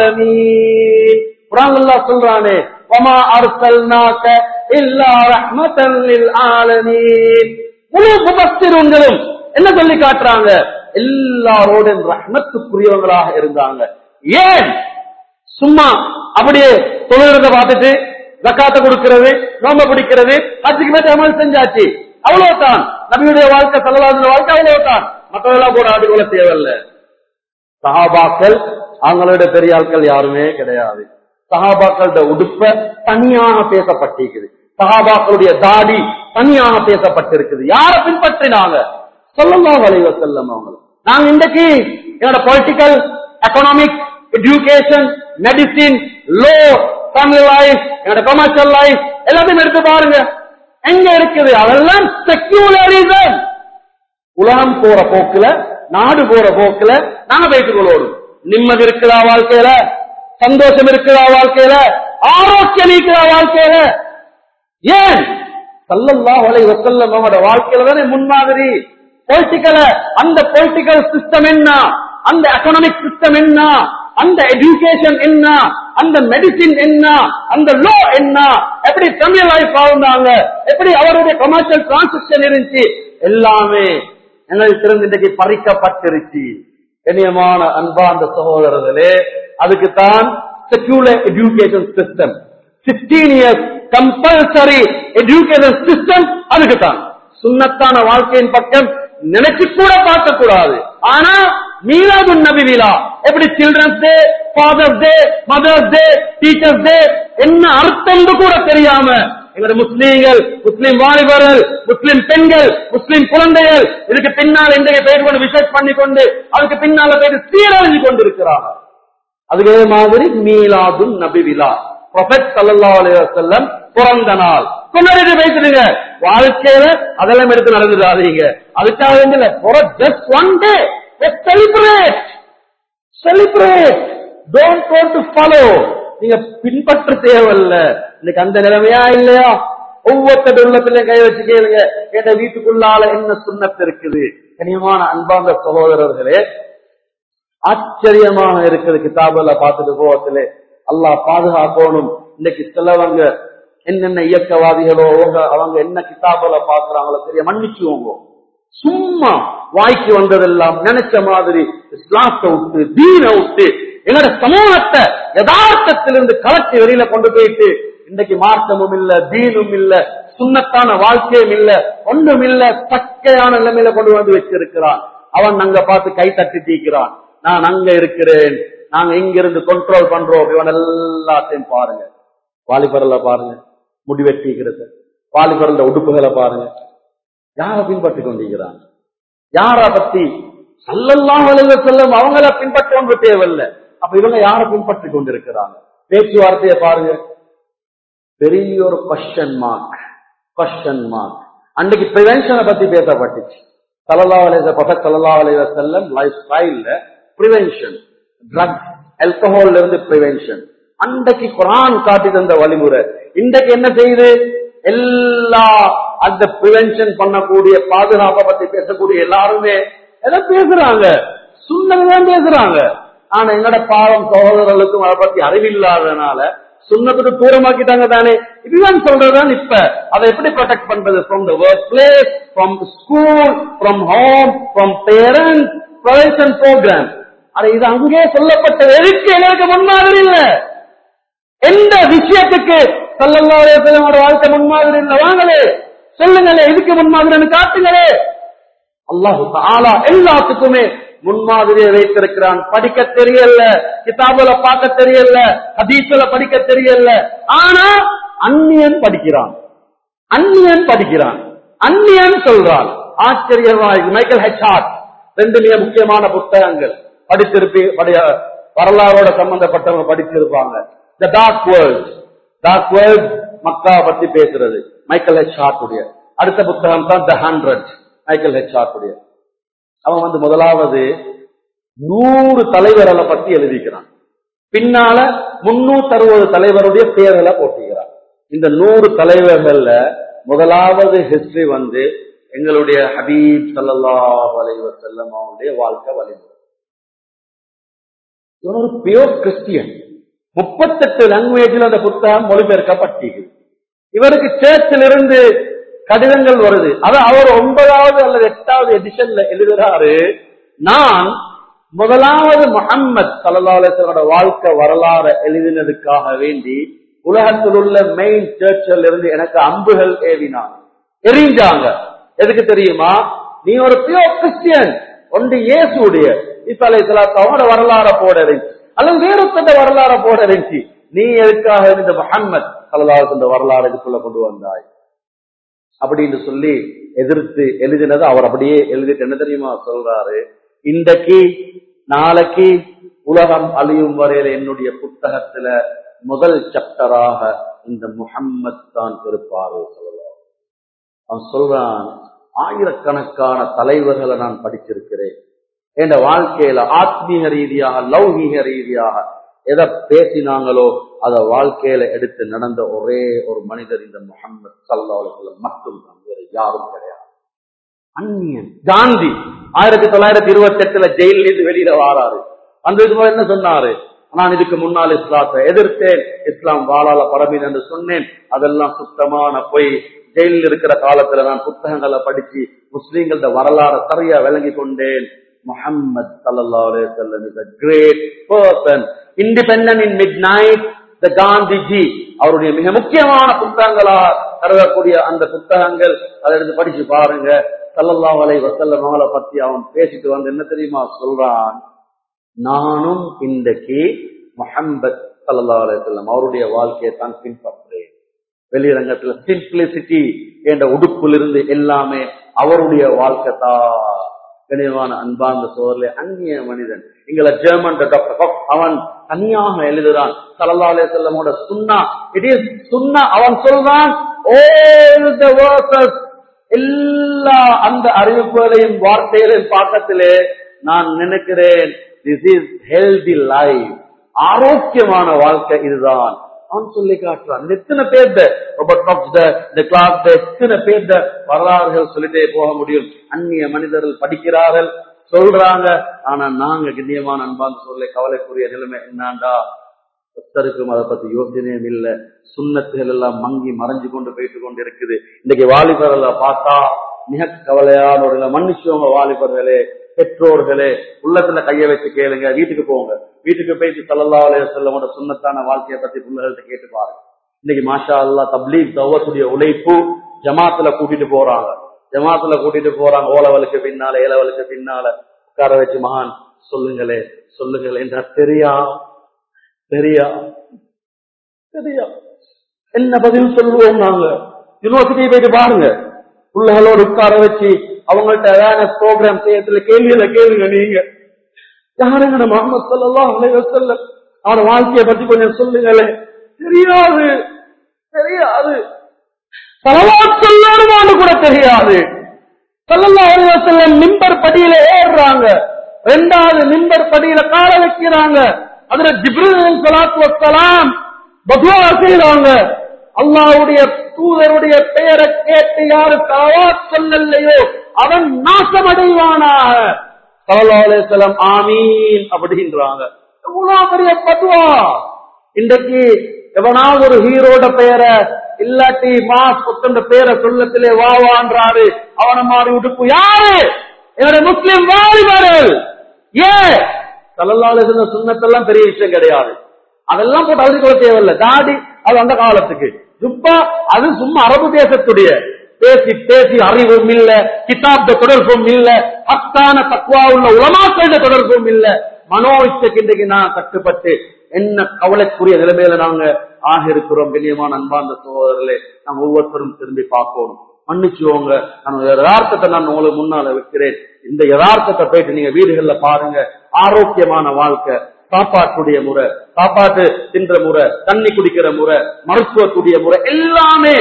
ஆலமீன் குர்ஆன் அல்லாஹ் சொல்றானே வமா அர்சல்நாக இல்லா ரஹ்மத்தல் லில் ஆலமீன் முழு முபஸ்ஸிரூன்களும் என்ன சொல்லி காட்டுறாங்க எல்லாரோடும் ரஹ்மத்துக்குரியவங்களாக இருந்தாங்க ஏன் சும்மா அப்படியே தொழுகிறத பார்த்துட்டு ஜக்காத்த கொடுக்கிறது நோம்ப பிடிக்கிறது ஹஜ்ஜுக்கு மேல அமல் செஞ்சாச்சு அவ்வளவுதான் நபியுடைய வாழ்க்கை சல்லல்லாஹு வாழ்க்கை அவ்வளவுதான் மற்றவெல்லாம் கூட ஆடுகொள்ள தேவையில்ல சஹாபாக்கள் அவங்களோட பெரிய ஆட்கள் யாருமே கிடையாது சஹாபாக்களோட உடுப்ப தனியாக பேசப்பட்டிருக்குது சஹாபாக்களுடைய தாடி தனியாக பேசப்பட்டிருக்குது யார பின்பற்றினாங்க சொல்லலாம் வளைவ செல்லம் அவங்க நாங்க இன்றைக்கு என்னோட political economic education medicine law family life என்னோட கமர்ஷியல் லைஃப் எல்லாத்தையும் எடுத்து பாருங்க எங்க இருக்குது அதெல்லாம் செக்யூலரிசம் உலகம் போற போக்குல நாடு போற போக்குல நாங்க போயிட்டு கொள்ளோடும் நிம்மதி இருக்குதா வாழ்க்கையில சந்தோஷம் இருக்குதா வாழ்க்கையில ஆரோக்கியம் இருக்குதா வாழ்க்கையில ஏன் சல்லல்லா வலை வசல்லம் அவங்களோட வாழ்க்கையில தானே முன்மாதிரி பொலிட்டிக்கல அந்த பொலிட்டிக்கல் சிஸ்டம் என்ன அந்த எக்கனாமிக் சிஸ்டம் என்ன அந்த எஜுகேஷன் என்ன அந்த மெடிசின் என்ன அந்த லோ என்ன எப்படி தமிழ் லைஃப் வாழ்ந்தாங்க எப்படி அவருடைய கமர்ஷியல் டிரான்சாக்சன் இருந்துச்சு எல்லாமே எங்களுக்கு இருந்து இன்றைக்கு பறிக்கப்பட்டிருச்சு கண்ணியமான அன்பார்ந்த சகோதரர்களே அதுக்குத்தான் secular education system sixteen years compulsory education system அதுக்குத்தான் சுண்ணத்தான வாழ்க்கையின் பக்கம் நினைச்சு கூட பார்க்க கூடாது ஆனா மீலாது நபி விழா எப்படி children's day father's day mother's day teachers' day என்ன அர்த்தம் கூட தெரியாம எங்களுடைய முஸ்லீம்கள் முஸ்லீம் வாலிபர்கள் முஸ்லீம் பெண்கள் முஸ்லீம் குழந்தைகள் இதுக்கு பின்னால் இன்றைய பேர் கொண்டு விசேஷ் பண்ணி கொண்டு அதுக்கு பின்னால பேர் சீரழிஞ்சு கொண்டு இருக்கிறாங்க அதே மாதிரி மீலாது நபி விழா ப்ரொஃபெட் சல்லல்லாஹு அலைஹி வஸல்லம் பிறந்த நாள் கொண்டாடிட்டு பேசுறீங்க வாழ்க்கையில அதெல்லாம் எடுத்து நடந்துடாதீங்க அதுக்காக வேண்டிய just one day celebrate celebrate don't want to follow நீங்க பின்பற்ற தேவையில்ல இன்னைக்கு அந்த நிலைமையா இல்லையா ஒவ்வொருத்தர் உள்ளத்திலையும் கை வச்சு கேளுங்க என் வீட்டுக்குள்ளால என்ன சுண்ணத்து இருக்குது கனியமான அன்பார்ந்த சகோதரர்களே ஆச்சரியமாக இருக்குது கிதாபுல பார்த்துட்டு போவதிலே அல்லாஹ் பாதுகாக்கணும் இன்னைக்கு சிலவங்க என்னென்ன இயக்கவாதிகளோ அவங்க அவங்க என்ன கிதாபுல பாக்குறாங்களோ தெரிய மன்னிச்சுவோங்க சும்மா வாய்க்கு வந்ததெல்லாம் நினைச்ச மாதிரி இஸ்லாத்தை விட்டு தீன விட்டு எங்களோட சமூகத்தை யதார்த்தத்திலிருந்து கலட்டி வெளியில கொண்டு போயிட்டு இன்னைக்கு மார்க்கமும் இல்ல தீனும் இல்ல சுண்ணத்தான வாழ்க்கையும் இல்ல ஒன்றும் இல்ல சக்கையான நிலைமையில கொண்டு வந்து வச்சிருக்கிறான் அவன் அங்க பார்த்து கை தட்டி தீக்கிறான் நான் அங்க இருக்கிறேன் நாங்க இங்க இருந்து கண்ட்ரோல் பண்றோம் இவன் எல்லாத்தையும் பாருங்க வாலிபரல பாருங்க முடிவெட்டிக்கிறது வாலிபரல உடுப்புகளை பாருங்க யார பின்பற்றி கொண்டிருக்கிறாங்க யார பத்தி சல்லல்லாஹு அலைஹி வஸல்லம் அவங்கள பின்பற்ற தேவையில்லை அப்ப இவங்க யார பின்பற்றி கொண்டிருக்கிறாங்க பேச்சுவார்த்தையை பாருங்க பெரிய ஒரு கொஸ்டன் மார்க் கொஸ்டன் மார்க் அன்னைக்கு பிரிவென்ஷனை பத்தி பேசப்பட்டுச்சு சல்லல்லா அலைஹி ப்ரொஃபட் சல்லல்லா அலைஹி வஸல்லம் லைஃப் ஸ்டைல்ல பிரிவென்ஷன் ட்ரக்ஸ் ஆல்கஹால்ல இருந்து பிரிவென்ஷன் அன்றைக்கு குரான் காட்டி தந்த வழிமுறை இன்றைக்கு என்ன செய்யுது எல்லா அந்த பிரிவென்ஷன் பண்ணக்கூடிய பாதுகாப்பை பத்தி பேசக்கூடிய எல்லாருமே எதை பேசுறாங்க சுண்ணதான் பேசுறாங்க ஆனா என்னோட பாவம் சகோதரர்களுக்கும் அதை பத்தி அறிவில்லாதனால சுண்ணத்துக்கு தூரமாக்கிட்டாங்க தானே இதுதான் சொல்றதுதான் இப்ப அதை எப்படி ப்ரொடெக்ட் பண்றது from the work place from school from home from parents probation programme அது இது அங்கே சொல்லப்பட்ட எதுக்கு எங்களுக்கு முன்மாதிரி இல்ல எந்த விஷயத்துக்கு சல்லல்லாஹோட வாழ்க்கை முன்மாதிரி இல்ல வாங்களே சொல்லுங்களே இதுக்கு முன்மாதிரி காட்டுங்களே அல்லாஹு ஆலா எல்லாத்துக்குமே முன்மாதிரியை வைத்திருக்கிறான் படிக்க தெரியல கிதாபுல பார்க்க தெரியல ஹதீஸ்ல படிக்க தெரியல ஆனா அந்நியன் படிக்கிறான் அந்நியன் படிக்கிறான் அந்நியன் சொல்றான் ஆச்சரியமா மைக்கேல் ஹெச்ஆர் ரெண்டு மிக முக்கியமான புத்தகங்கள் படித்திருப்பி படி- வரலாறோட சம்பந்தப்பட்டவங்க படிச்சிருப்பாங்க the dark world dark world Mecca பத்தி பேசுறது மைக்கேல் ஹெச் ஹார்ட்டுடைய அடுத்த புத்தகம் தான் த ஹண்ட்ரட் மைக்கேல் ஹெச்ஆர் அவன் வந்து முதலாவது நூறு தலைவர்களை பத்தி எழுதிக்கிறான் பின்னால முன்னூத்தி அறுபது தலைவருடைய பெயர்களை போட்டுக்கிறான் இந்த நூறு தலைவர்கள்ல முதலாவது ஹிஸ்டரி வந்து எங்களுடைய ஹபீப் ஸல்லல்லாஹு அலைஹி வஸல்லம் அவனுடைய வாழ்க்கை வழிமுறை இவன் ஒரு பியோர் கிறிஸ்டியன் முப்பத்தெட்டு லாங்குவேஜில் அந்த புத்தகம் மொழிபெயர்க்கப்பட்டிருக்கு இவருக்கு சேர்ச்சில் இருந்து கடிதங்கள் வருது அது அவர் ஒன்பதாவது அல்லது எட்டாவது எடிஷன்ல எழுதுறாரு நான் முதலாவது முகம்மது சல்லா அலிஸ்வரோட வாழ்க்கை வரலாறு எழுதினதுக்காக வேண்டி உலகத்தில் உள்ள மெயின் சர்ச்சில் இருந்து எனக்கு அம்புகள் ஏவினாங்க எரிஞ்சாங்க எதுக்கு தெரியுமா நீ ஒரு பியோர் கிறிஸ்டியன் ஒன்று இயேசுடைய இப்ப அலை அவனோட வரலாற போட இருந்துச்சு அல்லது வேறொத்த வரலாற போட இருந்துச்சு நீ எதுக்காக இந்த முகம்மது சல்லா வரலாறு இதுக்குள்ள கொண்டு வந்தாய் அப்படின்னு சொல்லி எதிர்த்து எழுதினது அவர் அப்படியே எழுதிட்டு என்ன தெரியுமா சொல்றாரு இன்றைக்கு நாளைக்கு உலகம் அழியும் வரையில என்னுடைய புத்தகத்துல முதல் சப்டராக இந்த முகம்மது தான் இருப்பாரு சொல்லலாம் அவன் சொல்றான் ஆயிரக்கணக்கான தலைவர்களை நான் படிச்சிருக்கிறேன் என் வாழ்க்கையில ஆத்மீக ரீதியாக லௌகீக ரீதியாக எதை பேசினாங்களோ அத வாழ்க்கையில எடுத்து நடந்த ஒரே ஒரு மனிதர் இந்த முகமது சல்லாஹ் மட்டும் தான் வேற யாரும் கிடையாது அந்நியன் காந்தி ஆயிரத்தி தொள்ளாயிரத்தி இருபத்தி எட்டுல ஜெயில இருந்து வெளியில வாராரு அந்த இது என்ன சொன்னாரு நான் இதுக்கு முன்னால் இஸ்லாத்தை எதிர்த்தேன் இஸ்லாம் வாழால பரமீன் என்று சொன்னேன் அதெல்லாம் சுத்தமான பொய் ஜெயிலில் இருக்கிற காலத்துல நான் புத்தகங்களை படிச்சு முஸ்லீம்கள வரலாறு சரியா விளங்கி கொண்டேன் முகம்மது சல்லல்லாஹு அலைஹி வஸல்லம் is a great person independent in midnight the Gandhiji அவருடைய மிக முக்கியமான புத்தகங்களா கருதக்கூடிய அந்த புத்தகங்கள் அதை எடுத்து படிச்சு பாருங்க சல்லல்லாஹு அலைஹி வஸல்லம் அவங்கள பத்தி அவன் பேசிட்டு வந்து என்ன தெரியுமா சொல்றான் நானும் இன்றைக்கு முஹம்மத் சல்லல்லாஹு அலைஹி வஸல்லம் அவருடைய வாழ்க்கையை தான் பின்பற்றுறேன் வெளிரங்கத்துல சிம்பிளிசிட்டி என்ற உடுப்பிலிருந்து எல்லாமே அவருடைய வாழ்க்கை தான் கனிவான அன்பார்ந்த சோதரிலே அந்நிய மனிதன் எங்களை ஜெர்மன் டாக்டர் அவன் தனியாக எழுதுறான் சல்லா அலே செல்லமோட சுண்ணா இட் இஸ் சுண்ணா அவன் சொல்றான் all the verses எல்லா அந்த அறிவிப்புகளையும் வார்த்தைகளையும் பாக்கத்திலே நான் நினைக்கிறேன் திஸ் இஸ் ஹெல்தி லைஃப் ஆரோக்கியமான வாழ்க்கை இதுதான் அவன் சொல்லி காட்டுறான் எத்தனை பேர் இந்த கிளாஸ் எத்தனை பேர் வரலாறுகள் சொல்லிட்டே போக முடியும் அந்நிய மனிதர்கள் படிக்கிறார்கள் சொல்றாங்க ஆனா நாங்க கண்ணியமான அன்பான் சொல்ல கவலைக்குரிய நிலைமை என்னாண்டா ஒருத்தருக்கும் அதை பத்தி யோசனையும் இல்ல சுண்ணத்துகள் எல்லாம் மங்கி மறைஞ்சு கொண்டு போயிட்டு கொண்டு இருக்குது இன்னைக்கு வாலிபர்களை பார்த்தா மிக கவலையான ஒரு நிலை. மன்னிச்சவங்க வாலிபர்களே பெற்றோர்களே உள்ளத்துல கைய வச்சு கேளுங்க வீட்டுக்கு போங்க வீட்டுக்கு போயிட்டு சல்லல்லா அலைய செல்லமோட சுண்ணத்தான வாழ்க்கையை பத்தி பிள்ளைகள்ட்ட கேட்டு பாருங்க இன்னைக்கு மாஷா அல்லா தப்லீக் தவத்துடைய உழைப்பு ஜமாத்துல கூட்டிட்டு போறாங்க ஜமாத்துல கூட்டிட்டு போறாங்க ஓலவலுக்கு பின்னால ஏலவலுக்கு பின்னால உட்கார வச்சு மகான் சொல்லுங்களே சொல்லுங்களே என்றா தெரியா தெரியா தெரியா என்ன பதில் சொல்லுவோம் நாங்க யூனிவர்சிட்டி போயிட்டு பாருங்க பிள்ளைகளோடு உட்கார வச்சு அவங்கள்ட்ட அவேர்னஸ் ப்ரோக்ராம் செய்யறதுல கேள்வியில கேளுங்க நீங்க யாருங்க முகமது சல்லல்லாஹு அலைஹி வஸல்லம் அவன் வாழ்க்கையை பத்தி கொஞ்சம் சொல்லுங்களே தெரியாது தெரியாது சலவாத் சொல்லணுமான்னு கூட தெரியாது சல்லல்லாஹு அலைஹி வஸல்லம் மிம்பர் படியில ஏறுறாங்க ரெண்டாவது மிம்பர் படியில கால வைக்கிறாங்க அதுல ஜிப்ரீல் ஸலாத்து வஸ்ஸலாம் பதுவா செய்றாங்க அல்லாஹ்வுடைய தூதருடைய பெயரை கேட்டு யாரு சலவாத் சொல்லலையோ அவன் நாசமடைவானாக ஸல்லல்லாஹு அலைஹி வஸல்லம் ஆமீன் அப்படின்றாங்க எவ்வளவு பெரிய பதுவா இன்றைக்கு எவனாவது ஒரு ஹீரோட பெயரை இல்லாட்டி மாஸ் புத்தந்த பேரை சொல்லத்திலே வாவான்றாரு அவனை மாறி உடுப்பு யாரு என்னுடைய முஸ்லிம் வாலிபர்கள் ஏன் தலல்லால சுண்ணத்தெல்லாம் பெரிய விஷயம் கிடையாது அதெல்லாம் போட்டு அழுது தேவையில்லை தாடி அது அந்த காலத்துக்கு துப்பா அது சும்மா அரபு தேசத்துடைய பேசி பேசி அறிவும் இல்ல கிதாப்த தொடர்பும் இல்ல அத்தான தக்குவா உள்ள உலமாக்கள தொடர்பும் இல்ல மனோ இச்சைக்கு இன்றைக்கு நான் கட்டுப்பட்டு என்ன கவலைக்குரிய நிலைமையில நாங்க ஆக இருக்கிறோம் கண்ணியமான அன்பார்ந்த சகோதரர்களே நாங்க ஒவ்வொருத்தரும் திரும்பி பார்க்கணும் மன்னிச்சுவோங்க நான் ஒரு யதார்த்தத்தை நான் உங்களுக்கு முன்னால வைக்கிறேன் இந்த யதார்த்தத்தை போயிட்டு நீங்க வீடுகள்ல பாருங்க ஆரோக்கியமான வாழ்க்கை சாப்பாட்டுடைய முறை சாப்பாட்டு தின்ற முறை தண்ணி குடிக்கிற முறை மருத்துவத்துடைய முறை எல்லாமே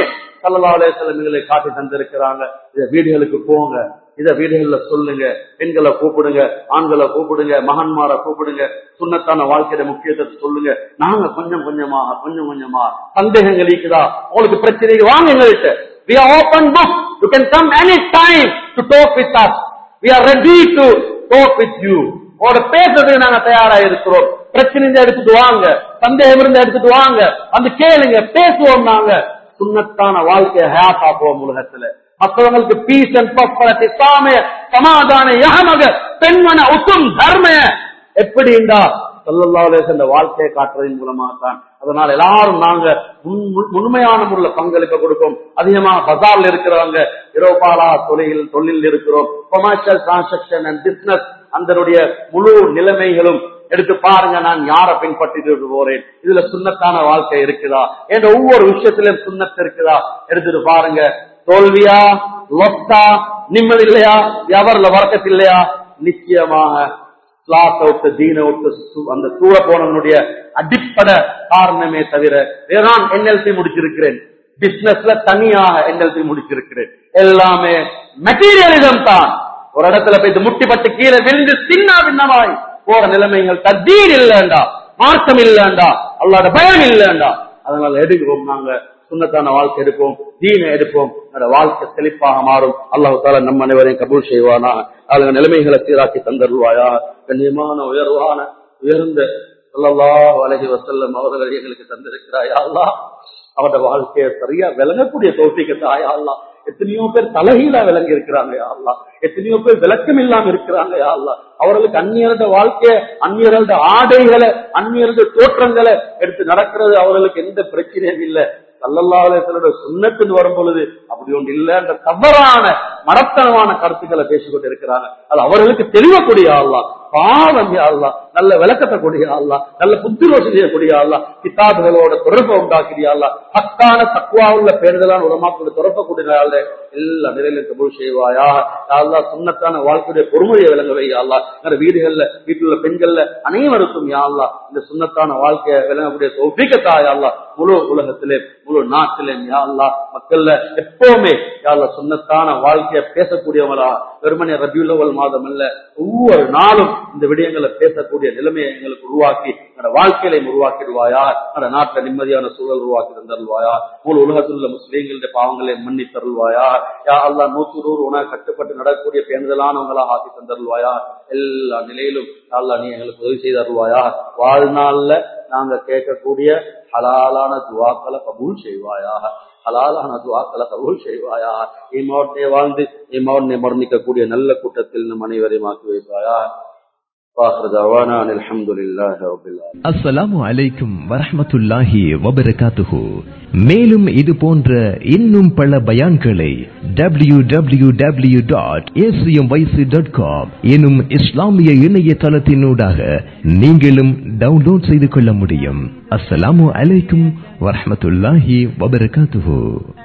சல்லல்லாஹு அலைஹி வஸல்லம் எங்களை காட்டி தந்திருக்கிறாங்க இத வீடுகளுக்கு போங்க இத வீடுகள்ல சொல்லுங்க பெண்களை கூப்பிடுங்க ஆண்களை கூப்பிடுங்க மகன்மாரை கூப்பிடுங்க சுண்ணத்தான வாழ்க்கையோட முக்கியத்துவத்தை சொல்லுங்க நாங்க கொஞ்சம் கொஞ்சமா கொஞ்சம் கொஞ்சமா சந்தேகங்கள் இருக்குதா உங்களுக்கு பிரச்சனை வாங்க எங்கள்கிட்ட we are open book you can come any time to talk with us we are ready to talk with you உங்களோட பேசுறதுக்கு நாங்க தயாரா இருக்கிறோம் பிரச்சனை இருந்தா எடுத்துட்டு வாங்க சந்தேகம் இருந்தா எடுத்துட்டு வாங்க வந்து கேளுங்க பேசுவோம் நாங்க சுண்ணத்தான வாழ்க்கையை ஹயாத் ஆக்குவோம் உலகத்துல மற்றவங்களுக்கு பீஸ் அண்ட் பப்பரத்தை சாமய சமாதான யகமக பெண்மன உத்தும் தர்மய எப்படிண்டா சல்லல்லாஹு அலைஹி வஸல்லம் வாழ்க்கையை காட்டுறதன் மூலமா தான் அதனால எல்லாரும் நாங்க உண்- உண்- உண்மையான முறையில பங்களிப்பை கொடுப்போம் அதிகமா பஜார்ல இருக்கிறவங்க இரவுபாலா தொழில் தொழில் இருக்கிறோம் கொமர்ஷியல் டிரான்சாக்சன் அண்ட் பிசினஸ் அதனுடைய முழு நிலைமைகளும் எடுத்து பாருங்க நான் யாரை பின்பற்றிட்டு போறேன் இதுல சுண்ணத்தான வாழ்க்கை இருக்குதா என்ற ஒவ்வொரு விஷயத்திலும் சுண்ணத்து இருக்குதா எடுத்துட்டு பாருங்க தோல்வியா லொத்தா நிம்மதி இல்லையா வியாபாரல வரக்கத்து இல்லையா நிச்சயமாக ஸ்லாத்தை விட்டு தீனை விட்டு சு- அந்த தூர போனவனுடைய அடிப்படை காரணமே தவிர நான் என்எல்சி முடிச்சிருக்கிறேன் பிசினஸ்ல தனியாக என்எல்சி முடிச்சிருக்கிறேன் எல்லாமே மெட்டீரியலிசம் தான் ஒரு இடத்துல போய் முட்டிப்பட்டு கீழே விழுந்து சின்ன பின்னமாய் போற நிலைமைகள் தத்தீர் இல்லண்டா மார்க்கம் இல்லண்டா அல்லாட பயம் இல்லண்டா அதனால எடுக்கிறோம் நாங்க சுண்ணத்தான வாழ்க்கை எடுப்போம் தீனை எடுப்போம் அந்த வாழ்க்கை செழிப்பாக மாறும் அல்லாஹ் தாலா நம்ம அனைவரையும் கபூல் செய்வானா அதுல நிலைமைகளை சீராக்கி தந்தருவாயா கண்ணியமான உயர்வான உயர்ந்த ஸல்லல்லாஹு அலைஹி வஸல்லம் அவர்கள் எங்களுக்கு தந்திருக்கிறாயா அல்லாஹ் அவருடைய வாழ்க்கையை சரியா விளங்கக்கூடிய தோப்பிக்கத்தாயா அல்லாஹ் எத்தனையோ பேர் தலைகீழா விளங்கி இருக்கிறாங்க யா அல்லாஹ் எத்தனையோ பேர் விளக்கம் இல்லாம இருக்கிறாங்க யா அல்லாஹ் அவர்களுக்கு அந்நியருடைய வாழ்க்கைய அந்நியருடைய ஆடைகளை அந்நியருடைய தோற்றங்களை எடுத்து நடக்கிறது அவர்களுக்கு எந்த பிரச்சனையும் இல்லை சல்லல்லாஹுடைய சுண்ணத்துன்னு வரும் பொழுது அப்படி ஒன்று இல்லைன்ற தவறான மடத்தனமான கருத்துக்களை பேசிக்கொண்டு இருக்கிறாங்க அது அவர்களுக்கு தெளிவக்கூடிய ஆள்லாம் பாவம் அல்லா நல்ல விளக்கத்தை கூடிய ஆள்லா நல்ல புத்தி ரோஷனைய கூடிய ஆள்லா கிதாபுகளோட தொடர்பை உண்டாக்கிறியா அல்லா ஹக்கான தக்குவா உள்ள பேருதலான உலமாக்களோட தொடர்பை கூடிய ஆளு எல்லா நிலையிலும் கபூல் செய்வாயா அல்லா சுண்ணத்தான வாழ்க்கையுடைய பொறுமையை விளங்க வையா அல்லா எங்க வீடுகள்ல வீட்டுல உள்ள பெண்கள்ல அனைவருக்கும் யா அல்லா இந்த சுண்ணத்தான வாழ்க்கையை விளங்கக்கூடிய ஒப்பிக்கத்தாயா அல்லா முழு உலகத்திலே முழு நாட்டிலே யா அல்லா மக்கள்ல எப்பவுமே யா அல்லா சுண்ணத்தான வாழ்க்கையை பேசக்கூடியவங்களா வெறுமனே ரபியுல்லவல் மாதம் அல்ல ஒவ்வொரு நாளும் இந்த விடயங்களை பேசக்கூடிய நிலைமையை எங்களுக்கு உருவாக்கி அந்த வாழ்க்கையில உருவாக்கிடுவாயா அந்த நாட்டில் நிம்மதியான சூழல் உருவாக்கி தந்தருவாயா முழு உலகத்தில் உள்ள முஸ்லீம்களுடைய பாவங்களை மன்னி தருள்வாயா யா அல்லா நூற்று நூறு உணவு கட்டுப்பட்டு நடக்கக்கூடிய பேணுதலானவங்களா ஆக்கி தந்தருள்வாயா எல்லா நிலையிலும் யா அல்லா நீ எங்களுக்கு உதவி செய்து தருவாயா வாழ்நாள்ல நாங்க கேட்கக்கூடிய ஹலாலான துவாக்களை கபூல் செய்வாயாக ஹலாலான துவாக்களை கபூல் செய்வாயா இம்மோட்டே வாழ்ந்து இம்மோடனே மரணிக்கக்கூடிய நல்ல கூட்டத்தில் நம் அனைவரையும் ஆக்கி வைப்பாயா வாஹர் தவானா الحمد لله رب العالمين அஸ்ஸலாமு அலைக்கும் வரஹ்மத்துல்லாஹி வபரகாத்துஹு மேலும் இது போன்ற இன்னும் பல பயான்களை W W W dot dot com எனும் இஸ்லாமிய இணையதளத்தினூடாக நீங்களும் டவுன்லோட் செய்து கொள்ள முடியும் அஸ்ஸலாமு அலைக்கும் வரஹ்மத்துல்லாஹி வபரகாத்துஹு